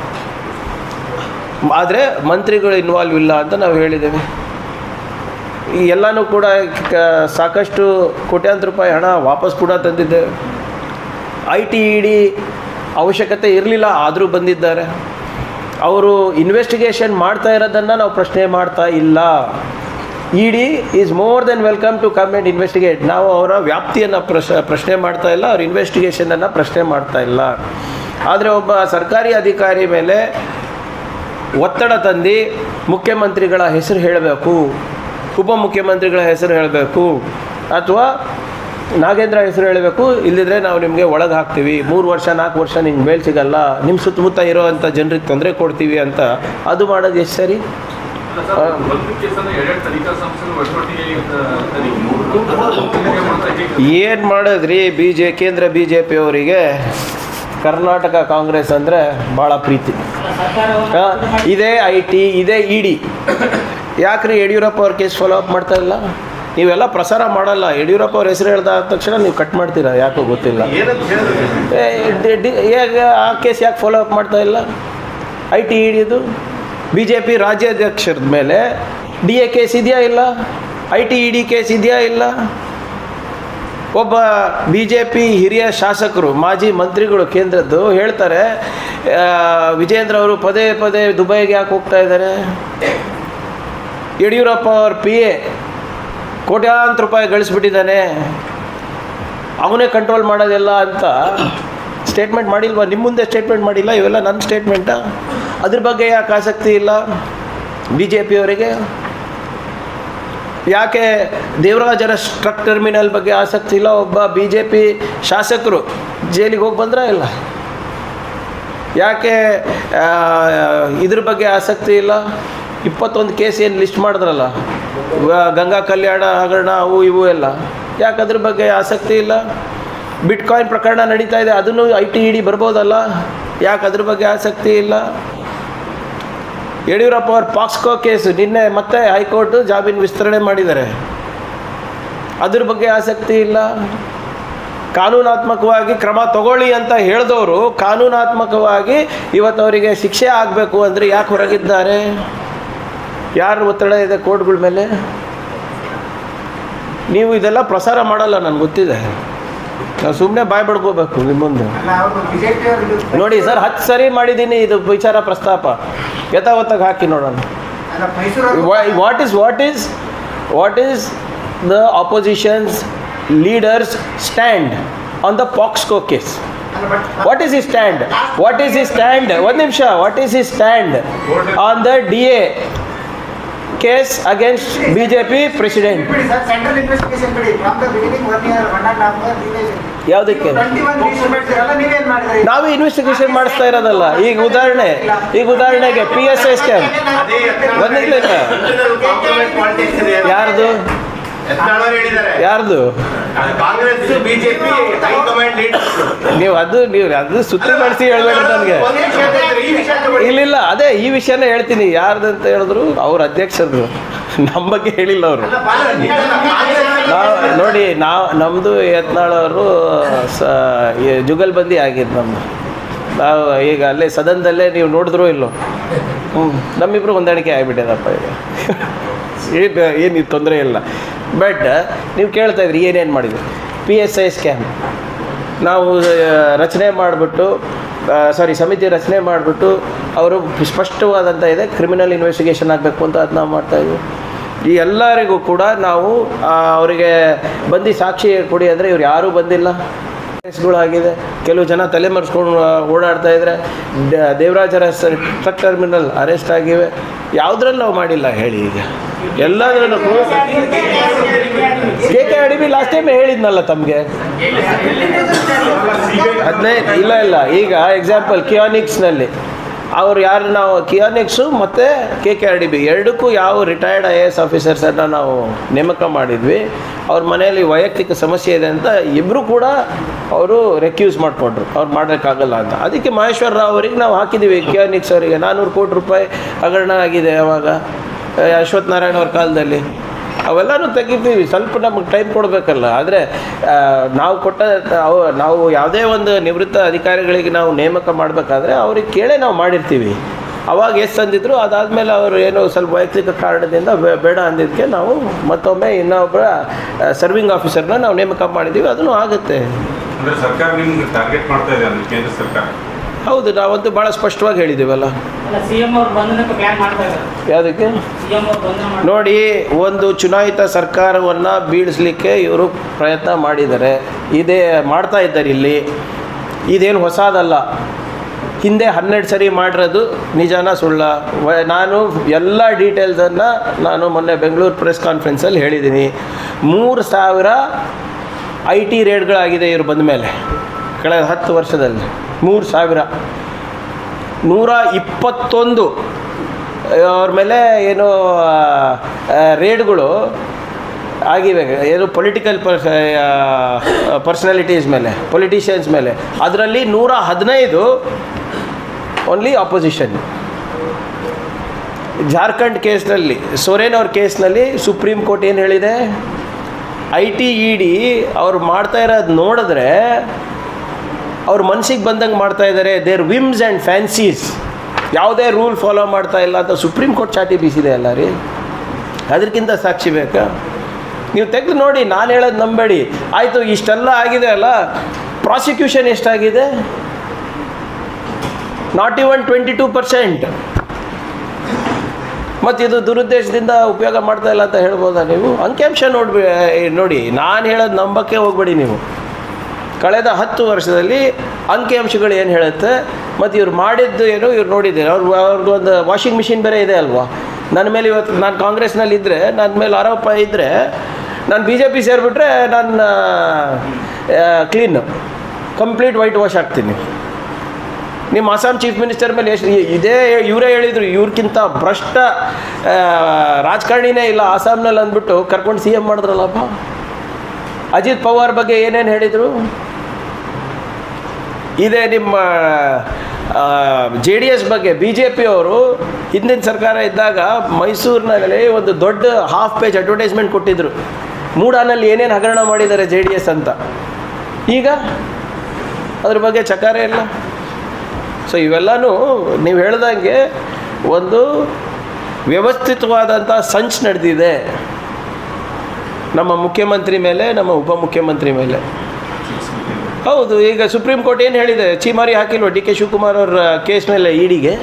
ಆದರೆ ಮಂತ್ರಿಗಳು ಇನ್ವಾಲ್ವ್ ಇಲ್ಲ ಅಂತ ನಾವು ಹೇಳಿದ್ದೇವೆ ಈ ಎಲ್ಲನೂ ಕೂಡ ಕ- ಸಾಕಷ್ಟು ಕೋಟ್ಯಾಂತರ ರೂಪಾಯಿ ಹಣ ವಾಪಸ್ ಕೂಡ ತಂದಿದ್ದೇವೆ ಐ ಟಿ ಇ ಡಿ ಅವಶ್ಯಕತೆ ಇರಲಿಲ್ಲ ಆದರೂ ಬಂದಿದ್ದಾರೆ ಅವರು ಇನ್ವೆಸ್ಟಿಗೇಷನ್ ಮಾಡ್ತಾ ಇರೋದನ್ನು ನಾವು ಪ್ರಶ್ನೆ ಮಾಡ್ತಾ ಇಲ್ಲ E D is more than welcome to come and investigate ನಾವು ಅವರ ವ್ಯಾಪ್ತಿಯನ್ನು ಪ್ರಶ ಪ್ರಶ್ನೆ ಮಾಡ್ತಾ ಇಲ್ಲ ಅವ್ರ ಇನ್ವೆಸ್ಟಿಗೇಷನನ್ನು ಪ್ರಶ್ನೆ ಮಾಡ್ತಾ ಇಲ್ಲ ಆದರೆ ಒಬ್ಬ ಸರ್ಕಾರಿ ಅಧಿಕಾರಿ ಮೇಲೆ ಒತ್ತಡ ತಂದು ಮುಖ್ಯಮಂತ್ರಿಗಳ ಹೆಸರು ಹೇಳಬೇಕು ಉಪಮುಖ್ಯಮಂತ್ರಿಗಳ ಹೆಸರು ಹೇಳಬೇಕು ಅಥವಾ ನಾಗೇಂದ್ರ ಹೆಸರು ಹೇಳಬೇಕು ಇಲ್ಲದಿದ್ರೆ ನಾವು ನಿಮಗೆ ಒಳಗೆ ಹಾಕ್ತೀವಿ ಮೂರು ವರ್ಷ ನಾಲ್ಕು ವರ್ಷ ನಿಮ್ಗೆ ಮೇಲ್ ಸಿಗಲ್ಲ ನಿಮ್ಮ ಸುತ್ತಮುತ್ತ ಇರೋವಂಥ ಜನರಿಗೆ ತೊಂದರೆ ಕೊಡ್ತೀವಿ ಅಂತ ಅದು ಮಾಡೋದು ಎಷ್ಟು ಸರಿ ಏನು ಮಾಡಿದ್ರಿ ಬಿ ಜೆ ಕೇಂದ್ರ ಬಿ ಜೆ ಪಿಯವರಿಗೆ ಕರ್ನಾಟಕ ಕಾಂಗ್ರೆಸ್ ಅಂದರೆ ಭಾಳ ಪ್ರೀತಿ ಆ, ಇದೇ ಐ ಟಿ ಇದೇ ಇ ಡಿ ಯಾಕ್ರಿ ಯಡಿಯೂರಪ್ಪ ಅವ್ರ ಕೇಸ್ ಫಾಲೋ ಅಪ್ ಮಾಡ್ತಾ ಇಲ್ಲ ನೀವೆಲ್ಲ ಪ್ರಸಾರ ಮಾಡಲ್ಲ ಯಡಿಯೂರಪ್ಪ ಅವ್ರ ಹೆಸರು ಹೇಳ್ದ ಆದ ತಕ್ಷಣ ನೀವು ಕಟ್ ಮಾಡ್ತೀರಾ ಯಾಕೋ ಗೊತ್ತಿಲ್ಲ ಏನಂತ ಹೇಳಿದ್ರೆ ಏ, ಡಿ- ಡಿ- ಹೇಗೆ ಆ ಕೇಸ್ ಯಾಕೆ ಫಾಲೋ ಅಪ್ ಮಾಡ್ತಾ ಇಲ್ಲ ಐ ಟಿ ಇಡಿದು ಬಿ ಜೆ ಪಿ ರಾಜ್ಯಾಧ್ಯಕ್ಷರದ ಮೇಲೆ ಡಿ ಎ ಕೇಸ್ ಇದೆಯಾ ಇಲ್ಲ I T E D case ಇದೆಯಾ ಇಲ್ಲ ಒಬ್ಬ ಬಿ ಜೆ ಪಿ ಹಿರಿಯ ಶಾಸಕರು ಮಾಜಿ ಮಂತ್ರಿಗಳು ಕೇಂದ್ರದ್ದು ಹೇಳ್ತಾರೆ ಆ, ವಿಜೇಂದ್ರ ಅವರು ಪದೇ ಪದೇ ದುಬೈಗೆ ಯಾಕೆ ಹೋಗ್ತಾ ಇದ್ದಾರೆ ಯಡಿಯೂರಪ್ಪ ಅವ್ರ ಪಿ ಎ ಕೋಟ್ಯಾಂತರ ರೂಪಾಯಿ ಗಳಿಸ್ಬಿಟ್ಟಿದ್ದಾನೆ ಅವನೇ ಕಂಟ್ರೋಲ್ ಮಾಡೋದಿಲ್ಲ ಅಂತ ಸ್ಟೇಟ್ಮೆಂಟ್ ಮಾಡಿಲ್ವಾ ನಿಮ್ಮ ಮುಂದೆ ಸ್ಟೇಟ್ಮೆಂಟ್ ಮಾಡಿಲ್ಲ ಇವೆಲ್ಲ ನನ್ನ ಸ್ಟೇಟ್ಮೆಂಟಾ ಅದ್ರ ಬಗ್ಗೆ ಯಾಕೆ ಆಸಕ್ತಿ ಇಲ್ಲ ಬಿ ಜೆ ಪಿಯವರಿಗೆ ಯಾಕೆ ದೇವರಾಜರ ಟ್ರಕ್ ಟರ್ಮಿನಲ್ ಬಗ್ಗೆ ಆಸಕ್ತಿ ಇಲ್ಲ ಒಬ್ಬ ಬಿ ಜೆ ಪಿ ಶಾಸಕರು ಜೈಲಿಗೆ ಹೋಗಿ ಬಂದ್ರ ಇಲ್ಲ ಯಾಕೆ ಆ, ಇದ್ರ ಬಗ್ಗೆ ಆಸಕ್ತಿ ಇಲ್ಲ ಇಪ್ಪತ್ತೊಂದು ಕೇಸ್ ಏನು ಲಿಸ್ಟ್ ಮಾಡಿದ್ರಲ್ಲ ವ- ಗಂಗಾ ಕಲ್ಯಾಣ ಹಗರಣ ಅವು ಇವು ಎಲ್ಲ ಯಾಕೆ ಅದ್ರ ಬಗ್ಗೆ ಆಸಕ್ತಿ ಇಲ್ಲ ಬಿಟ್ಕಾಯಿನ್ ಪ್ರಕರಣ ನಡೀತಾ ಇದೆ ಅದನ್ನು ಐ ಟಿ ಇ ಡಿ ಬರ್ಬೋದಲ್ಲ ಯಾಕೆ ಅದ್ರ ಬಗ್ಗೆ ಆಸಕ್ತಿ ಇಲ್ಲ ಯಡಿಯೂರಪ್ಪ ಅವ್ರ ಪಾಕ್ಸ್ಕೋ ಕೇಸು ನಿನ್ನೆ ಮತ್ತೆ ಹೈಕೋರ್ಟ್ ಜಾಮೀನು ವಿಸ್ತರಣೆ ಮಾಡಿದ್ದಾರೆ ಅದ್ರ ಬಗ್ಗೆ ಆಸಕ್ತಿ ಇಲ್ಲ ಕಾನೂನಾತ್ಮಕವಾಗಿ ಕ್ರಮ ತಗೊಳ್ಳಿ ಅಂತ ಹೇಳಿದವರು ಕಾನೂನಾತ್ಮಕವಾಗಿ ಇವತ್ತು ಅವರಿಗೆ ಶಿಕ್ಷೆ ಆಗಬೇಕು ಅಂದರೆ ಯಾಕೆ ಹೊರಗಿದ್ದಾರೆ ಯಾರು ಒತ್ತಡ ಇದೆ ಕೋರ್ಟ್ಗಳ ಮೇಲೆ ನೀವು ಇದೆಲ್ಲ ಪ್ರಸಾರ ಮಾಡಲ್ಲ ನನಗೆ ಗೊತ್ತಿದೆ ನಾವು ಸುಮ್ಮನೆ ಬಾಯ್ ಬಡ್ಕೋಬೇಕು ನಿಮ್ಮ ಮುಂದೆ ಅಲ್ಲ ಅವರು ಬಿಜೆಪಿ ಅವರು ನೋಡಿ ಸರ್ ಹತ್ತು ಸರಿ ಮಾಡಿದ್ದೀನಿ ಇದು ವಿಚಾರ ಪ್ರಸ್ತಾಪ ಯಥಾವತ್ತಾಗಿ ಹಾಕಿ ನೋಡೋಣ ಅಲ್ಲ Mysuru what is what is what is the oppositions leaders stand on the POCSO case ಅಲ್ಲ ಬಟ್ ವಾಟ್ ಈಸ್ ಈ ಸ್ಟ್ಯಾಂಡ್ ವಾಟ್ ಈಸ್ ಈ ಸ್ಟ್ಯಾಂಡ್ ಒಂದು ನಿಮಿಷ ವಾಟ್ ಈಸ್ ಈ stand on the D A case against B J P president ಬಿಡಿ sir central investigation ಬಿಡಿ from the beginning one year one and half year ಯಾವುದಕ್ಕೆ twenty one instruments ನೀವೇನ್ ಮಾಡಿದ್ರಿ ನಾವು ಇನ್ವೆಸ್ಟಿಗೇಷನ್ ಮಾಡಿಸ್ತಾ ಇರೋದಲ್ಲ ಈಗ ಉದಾಹರಣೆ ಈಗ ಉದಾಹರಣೆಗೆ ಪಿ ಎಸ್ ಐ ಸ್ಕ್ಯಾಮ್ ಒಂದು ನಿಮಿಷ. ಯಾರ್ದು ಯತ್ನಾಳವ್ರು ಹೇಳಿದ್ದಾರೆ ಯಾರ್ದು ಅದು ಕಾಂಗ್ರೆಸ್ ಬಿಜೆಪಿ ಹೈಕಮಾಂಡ್ ಲೀಡರ್ಸ್ ನೀವು ಅದು ನೀವು ಅದು ಸುತ್ತಿ ಮಾಡಿಸಿ ಹೇಳ್ಬೇಡ್ರಿ ನನಗೆ ಈ ವಿಷಯ ತಗೊಳ್ಳಿ. ಇಲ್ಲಿಲ್ಲ ಅದೇ ಈ ವಿಷಯನೇ ಹೇಳ್ತೀನಿ ಯಾರ್ದಂತ ಹೇಳಿದ್ರು ಅವ್ರ ಅಧ್ಯಕ್ಷರದು ನಮ್ಮ ಬಗ್ಗೆ ಹೇಳಿಲ್ಲ ಅವರು ನಾವು ನೋಡಿ ನಾವು ನಮ್ಮದು ಯತ್ನಾಳವರು ಸ ಈ ಜುಗಲ್ಬಂದಿ ಆಗಿದ್ದು ನಮ್ಮದು ನಾವು ಈಗ ಅಲ್ಲೇ ಸದನದಲ್ಲೇ ನೀವು ನೋಡಿದ್ರು ಇಲ್ಲೋ ಹ್ಞೂ ನಮ್ಮಿಬ್ರು ಹೊಂದಾಣಿಕೆ ಆಗಿಬಿಟ್ಟಿದಪ್ಪ ಈಗ ಏನು ಏನು ತೊಂದರೆ ಇಲ್ಲ ಬಟ್ ನೀವು ಕೇಳ್ತಾ ಇದ್ರಿ ಏನೇನು ಮಾಡಿದ್ವಿ ಪಿ ಎಸ್ ಐ ಸ್ಕ್ಯಾಮ್ ನಾವು ಆ, ರಚನೆ ಮಾಡಿಬಿಟ್ಟು ಸಾರಿ ಸಮಿತಿ ರಚನೆ ಮಾಡಿಬಿಟ್ಟು ಅವರು ಸ್ಪಷ್ಟವಾದಂಥ ಇದೆ ಕ್ರಿಮಿನಲ್ ಇನ್ವೆಸ್ಟಿಗೇಷನ್ ಆಗಬೇಕು ಅಂತ ಅದು ನಾವು ಮಾಡ್ತಾಯಿದ್ವಿ ಈ ಎಲ್ಲರಿಗೂ ಕೂಡ ನಾವು ಆ, ಅವರಿಗೆ ಬಂದು ಸಾಕ್ಷಿ ಕೊಡಿ ಅಂದರೆ ಇವ್ರು ಯಾರೂ ಬಂದಿಲ್ಲ ಕೇಸ್ಗಳಾಗಿದೆ ಕೆಲವು ಜನ ತಲೆಮರೆಸ್ಕೊಂಡು ಓಡಾಡ್ತಾ ಇದ್ರೆ ಡ- ದೇವರಾಜರ ಟ್ರಕ್ ಟರ್ಮಿನಲ್ ಅರೆಸ್ಟ್ ಆಗಿವೆ ಯಾವುದ್ರಲ್ಲಿ ನಾವು ಮಾಡಿಲ್ಲ ಹೇಳಿ ಈಗ ಎಲ್ಲದ್ರಲ್ಲೂ ಕೆ ಕೆ ಅಡಿಬಿ ಲಾಸ್ಟ್ ಟೈಮ್ ಹೇಳಿದ್ನಲ್ಲ ತಮಗೆ ಹದಿನೈದು ಇಲ್ಲ ಇಲ್ಲ ಈಗ ಎಕ್ಸಾಂಪಲ್ ಕಿಯಾನಿಕ್ಸ್ನಲ್ಲಿ ಅವ್ರು ಯಾರು ನಾವು ಕಿಯಾನಿಕ್ಸು ಮತ್ತು K K R D B ಎರಡಕ್ಕೂ ಯಾವ ರಿಟೈರ್ಡ್ ಐ ಎ ಎಸ್ ಆಫೀಸರ್ಸನ್ನು ನಾವು ನೇಮಕ ಮಾಡಿದ್ವಿ ಅವ್ರ ಮನೆಯಲ್ಲಿ ವೈಯಕ್ತಿಕ ಸಮಸ್ಯೆ ಇದೆ ಅಂತ ಇಬ್ಬರು ಕೂಡ ಅವರು ರೆಕ್ಯೂಸ್ ಮಾಡಿಕೊಂಡ್ರು ಅವ್ರು ಮಾಡೋಕ್ಕಾಗಲ್ಲ ಅಂತ ಅದಕ್ಕೆ ಮಹೇಶ್ವರ ರಾವ್ ಅವರಿಗೆ ನಾವು ಹಾಕಿದ್ದೀವಿ ಕಿಯಾನಿಕ್ಸ್ ಅವರಿಗೆ ನಾನ್ನೂರು ಕೋಟಿ ರೂಪಾಯಿ ಹಗರಣ ಆಗಿದೆ ಅವಾಗ ಆ, ಅಶ್ವಥ್ ನಾರಾಯಣ ಅವ್ರ ಕಾಲದಲ್ಲಿ ಅವೆಲ್ಲನೂ ತೆಗಿತೀವಿ ಸ್ವಲ್ಪ ನಮಗೆ ಟೈಮ್ ಕೊಡಬೇಕಲ್ಲ ಆದರೆ ನಾವು ಕೊಟ್ಟ ಅವು ನಾವು ಯಾವುದೇ ಒಂದು ನಿವೃತ್ತ ಅಧಿಕಾರಿಗಳಿಗೆ ನಾವು ನೇಮಕ ಮಾಡಬೇಕಾದ್ರೆ ಅವ್ರಿಗೆ ಕೇಳೇ ನಾವು ಮಾಡಿರ್ತೀವಿ ಅವಾಗ ಎಷ್ಟು ಅಂದಿದ್ರು ಅದಾದಮೇಲೆ ಅವರು ಏನೋ ಸ್ವಲ್ಪ ವೈಯಕ್ತಿಕ ಕಾರಣದಿಂದ ಬೇ- ಬೇಡ ಅಂದಿದ್ದಕ್ಕೆ ನಾವು ಮತ್ತೊಮ್ಮೆ ಇನ್ನೊಬ್ಬರ ಸರ್ವಿಂಗ್ ಆಫೀಸರ್ನ ನಾವು ನೇಮಕ ಮಾಡಿದ್ದೀವಿ ಅದನ್ನು ಆಗುತ್ತೆ ಅಂದ್ರೆ ಸರ್ಕಾರ ನಿಮ್ಗೆ ಟಾರ್ಗೆಟ್ ಮಾಡ್ತಾ ಇದೆ ಅಂದ್ರೆ ಕೇಂದ್ರ ಸರ್ಕಾರ ಹೌದು ನಾವಂತೂ ಭಾಳ ಸ್ಪಷ್ಟವಾಗಿ ಹೇಳಿದ್ದೀವಲ್ಲ ಅಲ್ಲ ಸಿಎಂ ಅವ್ರು ಬಂಧನಕ್ಕೆ ಪ್ಲಾನ್ ಮಾಡ್ತಾ ಇದ್ದಾರೆ ಯಾವುದಕ್ಕೆ ಸಿಎಂ ಅವ್ರು ಬಂಧನ ಮಾಡಿ ನೋಡಿ ಒಂದು ಚುನಾಯಿತ ಸರ್ಕಾರವನ್ನು ಬೀಳಿಸ್ಲಿಕ್ಕೆ ಇವರು ಪ್ರಯತ್ನ ಮಾಡಿದ್ದಾರೆ ಇದೇ ಮಾಡ್ತಾ ಇದ್ದಾರೆ ಇಲ್ಲಿ ಇದೇನು ಹೊಸದಲ್ಲ ಹಿಂದೆ ಹನ್ನೆರಡು ಸರಿ ಮಾಡಿರೋದು ನಿಜಾನ ಸುಳ್ಳ ವ- ನಾನು ಎಲ್ಲ ಡೀಟೇಲ್ಸನ್ನು ನಾನು ಮೊನ್ನೆ ಬೆಂಗಳೂರು ಪ್ರೆಸ್ ಕಾನ್ಫರೆನ್ಸಲ್ಲಿ ಹೇಳಿದ್ದೀನಿ ಮೂರು ಸಾವಿರ ಐ ಟಿ ರೇಡ್ಗಳಾಗಿದೆ ಇವರು ಬಂದ ಮೇಲೆ ಕಳೆದ ಹತ್ತು ವರ್ಷದಲ್ಲಿ ಮೂರು ಸಾವಿರ ನೂರ ಇಪ್ಪತ್ತೊಂದು ಅವ್ರ ಮೇಲೆ ಏನು ಆ, ರೇಡ್ಗಳು ಆಗಿವೆ ಏನು ಪೊಲಿಟಿಕಲ್ ಪರ್ಸ್ ಪರ್ಸನಾಲಿಟೀಸ್ ಮೇಲೆ ಪೊಲಿಟಿಷಿಯನ್ಸ್ ಮೇಲೆ ಅದರಲ್ಲಿ ನೂರ ಹದಿನೈದು ಓನ್ಲಿ ಅಪೋಸಿಷನ್ ಜಾರ್ಖಂಡ್ ಕೇಸ್ನಲ್ಲಿ ಸೊರೇನ್ ಅವ್ರ ಕೇಸ್ನಲ್ಲಿ ಸುಪ್ರೀಂ ಕೋರ್ಟ್ ಏನು ಹೇಳಿದೆ ಐ ಟಿ ಇ ಡಿ ಅವ್ರು ಮಾಡ್ತಾ ಇರೋದು ನೋಡಿದ್ರೆ ಅವ್ರ ಮನ್ಸಿಗೆ ಬಂದಂಗೆ ಮಾಡ್ತಾ ಇದ್ದಾರೆ ದೇರ್ ವಿಮ್ಸ್ ಆ್ಯಂಡ್ ಫ್ಯಾನ್ಸೀಸ್ ಯಾವುದೇ ರೂಲ್ ಫಾಲೋ ಮಾಡ್ತಾ ಇಲ್ಲ ಅಂತ ಸುಪ್ರೀಂ ಕೋರ್ಟ್ ಚಾಟಿ ಬೀಸಿದೆ ಅಲ್ಲ ರೀ ಅದಕ್ಕಿಂತ ಸಾಕ್ಷಿ ಬೇಕಾ ನೀವು ತೆಗೆದು ನೋಡಿ ನಾನು ಹೇಳೋದು ನಂಬೇಡಿ ಆಯಿತು ಇಷ್ಟೆಲ್ಲ ಆಗಿದೆ ಅಲ್ಲ ಪ್ರಾಸಿಕ್ಯೂಷನ್ ಎಷ್ಟಾಗಿದೆ not even twenty two percent ಮತ್ತು ಇದು ದುರುದ್ದೇಶದಿಂದ ಉಪಯೋಗ ಮಾಡ್ತಾ ಇಲ್ಲ ಅಂತ ಹೇಳ್ಬೋದಾ ನೀವು ಅಂಕಿಅಂಶ ನೋಡ್ಬಿ ನೋಡಿ ನಾನು ಹೇಳೋದು ನಂಬಕ್ಕೆ ಹೋಗ್ಬೇಡಿ ನೀವು ಕಳೆದ ಹತ್ತು ವರ್ಷದಲ್ಲಿ ಅಂಕಿಅಂಶಗಳು ಏನು ಹೇಳುತ್ತೆ ಮತ್ತು ಇವ್ರು ಮಾಡಿದ್ದು ಏನು ಇವ್ರು ನೋಡಿದ್ದೀರಿ ಅವ್ರು ಅವ್ರದ್ದು ಒಂದು ವಾಷಿಂಗ್ ಮಿಷಿನ್ ಬೇರೆ ಇದೆ ಅಲ್ವಾ ನನ್ನ ಮೇಲೆ ಇವತ್ತು ನಾನು ಕಾಂಗ್ರೆಸ್ನಲ್ಲಿ ಇದ್ದರೆ ನನ್ನ ಮೇಲೆ ಆರೋಪ ಇದ್ದರೆ ನಾನು ಬಿ ಜೆ ಪಿ ಸೇರಿಬಿಟ್ರೆ ನಾನು ಕ್ಲೀನ್ ಕಂಪ್ಲೀಟ್ ವೈಟ್ ವಾಶ್ ಆಗ್ತೀನಿ ನಿಮ್ಮ ಅಸ್ಸಾಂ ಚೀಫ್ ಮಿನಿಸ್ಟರ್ ಮೇಲೆ ಎಷ್ಟು ಇದೇ ಇವರೇ ಹೇಳಿದರು ಇವ್ರಿಗಿಂತ ಭ್ರಷ್ಟ ಆ, ರಾಜಕಾರಣಿನೇ ಇಲ್ಲ ಅಸ್ಸಾಂನಲ್ಲಿ ಅಂದ್ಬಿಟ್ಟು ಕರ್ಕೊಂಡು ಸಿ ಎಮ್ ಮಾಡಿದ್ರಲ್ಲಪ್ಪ ಅಜಿತ್ ಪವಾರ್ ಬಗ್ಗೆ ಏನೇನು ಹೇಳಿದರು ಇದೇ ನಿಮ್ಮ ಜೆ ಡಿ ಎಸ್ ಬಗ್ಗೆ ಬಿ ಜೆ ಪಿಯವರು ಹಿಂದಿನ ಸರ್ಕಾರ ಇದ್ದಾಗ ಮೈಸೂರಿನಲ್ಲಿ ಒಂದು ದೊಡ್ಡ ಹಾಫ್ ಪೇಜ್ ಅಡ್ವರ್ಟೈಸ್ಮೆಂಟ್ ಕೊಟ್ಟಿದ್ದರು ಮೂಡಾನಲ್ಲಿ ಏನೇನು ಹಗರಣ ಮಾಡಿದ್ದಾರೆ ಜೆ ಡಿ ಎಸ್ ಅಂತ ಈಗ ಅದ್ರ ಬಗ್ಗೆ ಚಕಾರ ಇಲ್ಲ ಸೊ ಇವೆಲ್ಲನೂ ನೀವು ಹೇಳ್ದಂಗೆ ಒಂದು ವ್ಯವಸ್ಥಿತವಾದಂಥ ಸಂಚ್ ನಡೆದಿದೆ ನಮ್ಮ ಮುಖ್ಯಮಂತ್ರಿ ಮೇಲೆ ನಮ್ಮ ಉಪಮುಖ್ಯಮಂತ್ರಿ ಮೇಲೆ ಹೌದು ಈಗ ಸುಪ್ರೀಂ ಕೋರ್ಟ್ ಏನು ಹೇಳಿದೆ ಚೀಮಾರಿ ಹಾಕಿಲ್ವ ಡಿ ಕೆ ಶಿವಕುಮಾರ್ ಅವ್ರ ಕೇಸ್ ಮೇಲೆ ಇಡಿಗೆ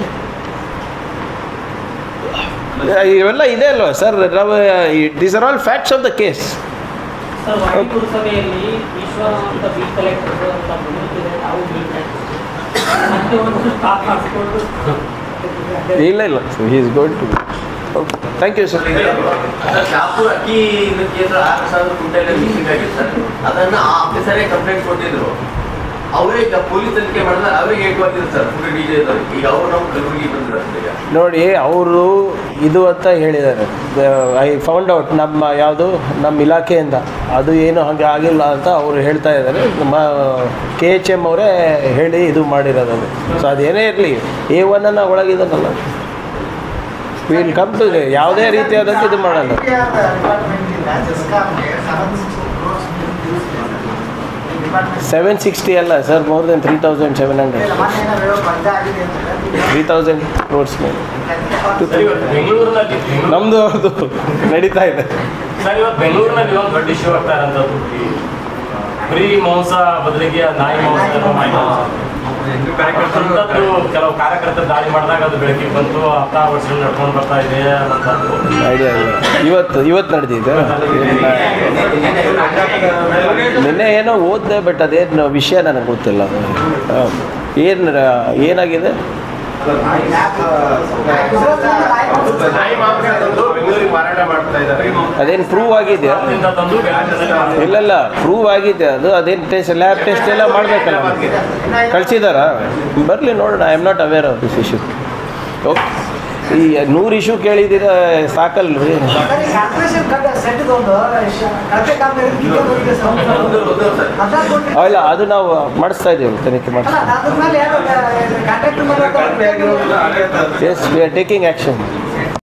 ಇವೆಲ್ಲ ಇದೆ ಅಲ್ವಾ ಸರ್ ನಾವು these are all facts of the case sir Wadi ಪುರಸಭೆಯಲ್ಲಿ ಈಶ್ವರ ಅಂತ ಬೀಟ್ ಕಲೆಕ್ಟರ್ ಅಂತ ಬಂದಿದೆ ನಾವು ಬೀಟ್ ಮತ್ತೆ ಒಂದು ಸ್ಟಾಪ್ ಮಾಡಿಸ್ಕೊಂಡು ಇಲ್ಲ ಇಲ್ಲ is good to thank you sir sir Shahapur ಅಕ್ಕಿ ಇದು ಕೇಂದ್ರ ಆರು ಸಾವಿರ ಕ್ವಿಂಟಲ್ ಮಿಸ್ಸಿಂಗ್ ಆಗಿದೆ ಸರ್ ಅದನ್ನ ಆ ಆಫೀಸರೇ ಕಂಪ್ಲೇಂಟ್ ಕೊಟ್ಟಿದ್ರು ಅವರೇ ಈಗ ಪೊಲೀಸ್ ತನಿಖೆ ಮಾಡಿದ್ರೆ ಅವರಿಗೆ ಹೇಗೆ ಬಂದಿದ್ರು ಸರ್ ಫುಲ್ ಡಿಜೆ ಈಗ ಅವ್ರು ನಮ್ಮ ಕಲಬುರಗಿ ಬಂದ್ರು ಅಷ್ಟೇ ಈಗ ನೋಡಿ ಅವರು ಇದು ಅಂತ ಹೇಳಿದ್ದಾರೆ ಐ ಫೌಂಡ್ ಔಟ್ ನಮ್ಮ ಯಾವುದು ನಮ್ಮ ಇಲಾಖೆಯಿಂದ ಅದು ಏನು ಹಾಗೆ ಆಗಿಲ್ಲ ಅಂತ ಅವರು ಹೇಳ್ತಾ ಇದ್ದಾರೆ ನಮ್ಮ ಕೆ ಎಚ್ ಎಮ್ ಅವರೇ ಹೇಳಿ ಇದು ಮಾಡಿರೋದು ಅದು ಸೊ ಅದೇನೇ ಇರಲಿ ಎ ಒನ್ನನ್ನು ಒಳಗಿದ್ದಾನಲ್ಲ ವಿಲ್ ಕಮ್ ಟು ಯಾವುದೇ ರೀತಿಯಾದಂಥ ಇದು ಮಾಡಲ್ಲ ಸೆವೆನ್ ಸಿಕ್ಸ್ಟಿ ಅಲ್ಲ sir more than three thousand seven hundred three thousand crores ಮೇಲೆ ಸರ್ ಇವತ್ತು ಬೆಂಗಳೂರಿನಲ್ಲಿ ಬೆಂಗಳೂರು- ನಮ್ಮದು ಅದು ನಡೀತಾ ಇದೆ ಸರ್ ಇವತ್ತು ಬೆಂಗಳೂರಿನಲ್ಲಿ ಒಂದು ದೊಡ್ಡ ಇಶ್ಯೂ ಆಗ್ತಾ ಇರೋಂಥದ್ದು ಈ ಕುರಿ ಮಾಂಸ ಬದಲಿಗೆ ನಾಯಿ ಮಾಂಸ ಎಲ್ಲ ಮಾಡ್ತಾರೆ. ಅಂಥದ್ದು ಕೆಲವು ಕಾರ್ಯಕರ್ತರು ದಾಳಿ ಮಾಡಿದಾಗ ಅದು ಬೆಳಕಿಗೆ ಬಂತು ಹತ್ತಾರು ವರ್ಷ ನಡ್ಕೊಂಡು ಬರ್ತಾ ಇದೆ ಅನ್ನೋಂಥದ್ದು ಐಡಿಯಾ ಇಲ್ಲ ಇವತ್ತು ಇವತ್ತು ನಡೆದಿದೆ ನಿನ್ನೆ ಏನೋ ಓದಿದೆ ಬಟ್ ಅದೇನು ವಿಷಯ ನನಗೆ ಗೊತ್ತಿಲ್ಲ ಏನು ಏನಾಗಿದೆ ನಾಯಿ ಮಾಂಸ ತಂದು ಬೆಂಗಳೂರಿಗೆ ಮಾರಾಟ ಮಾಡ್ತಾ ಇದ್ದಾರೆ ಅದೇನು ಪ್ರೂವ್ ಆಗಿದೆಯಾ ಅದರಿಂದ ತಂದು ಬೆಳಕಿನಲ್ಲಿ ಮಾರ್ತಾರೆ. ಇಲ್ಲ ಇಲ್ಲ ಪ್ರೂವ್ ಆಗಿದೆ ಅದು ಅದೇನು ಟೆಸ್ಟ್ ಲ್ಯಾಬ್ ಟೆಸ್ಟ್ ಎಲ್ಲ ಮಾಡಬೇಕಲ್ಲ ಕಳಿಸಿದಾರಾ ಬರಲಿ ನೋಡೋಣ I am not aware of this issue okay ಈ ನೂರು ಇಶ್ಯೂ ಕೇಳಿದ್ದೀರಾ ಸಾಕಲ್ರಿ ಕಾರ್ಪೊರೇಷನ್ ಸೆಟ್ ಒಂದು ಕಳಪೆ ಕಾಮಗಾರಿ ಕಿತ್ಕೊಂಡು ಹೋಗಿದೆ ಸರ್. ಅದಾದ ಕೊಟ್ಟು- ಇಲ್ಲ ಅದು ನಾವು ಮಾಡಿಸ್ತಾ ಇದ್ದೀವಿ ತನಿಖೆ ಅಲ್ಲ, ಮಾಡಿಸ್ತಾ ಅದ್ರ ಮೇಲೆ ಯಾರು ಕಾಂಟ್ಯಾಕ್ಟ್ ಮಾಡೋದು yes we are taking action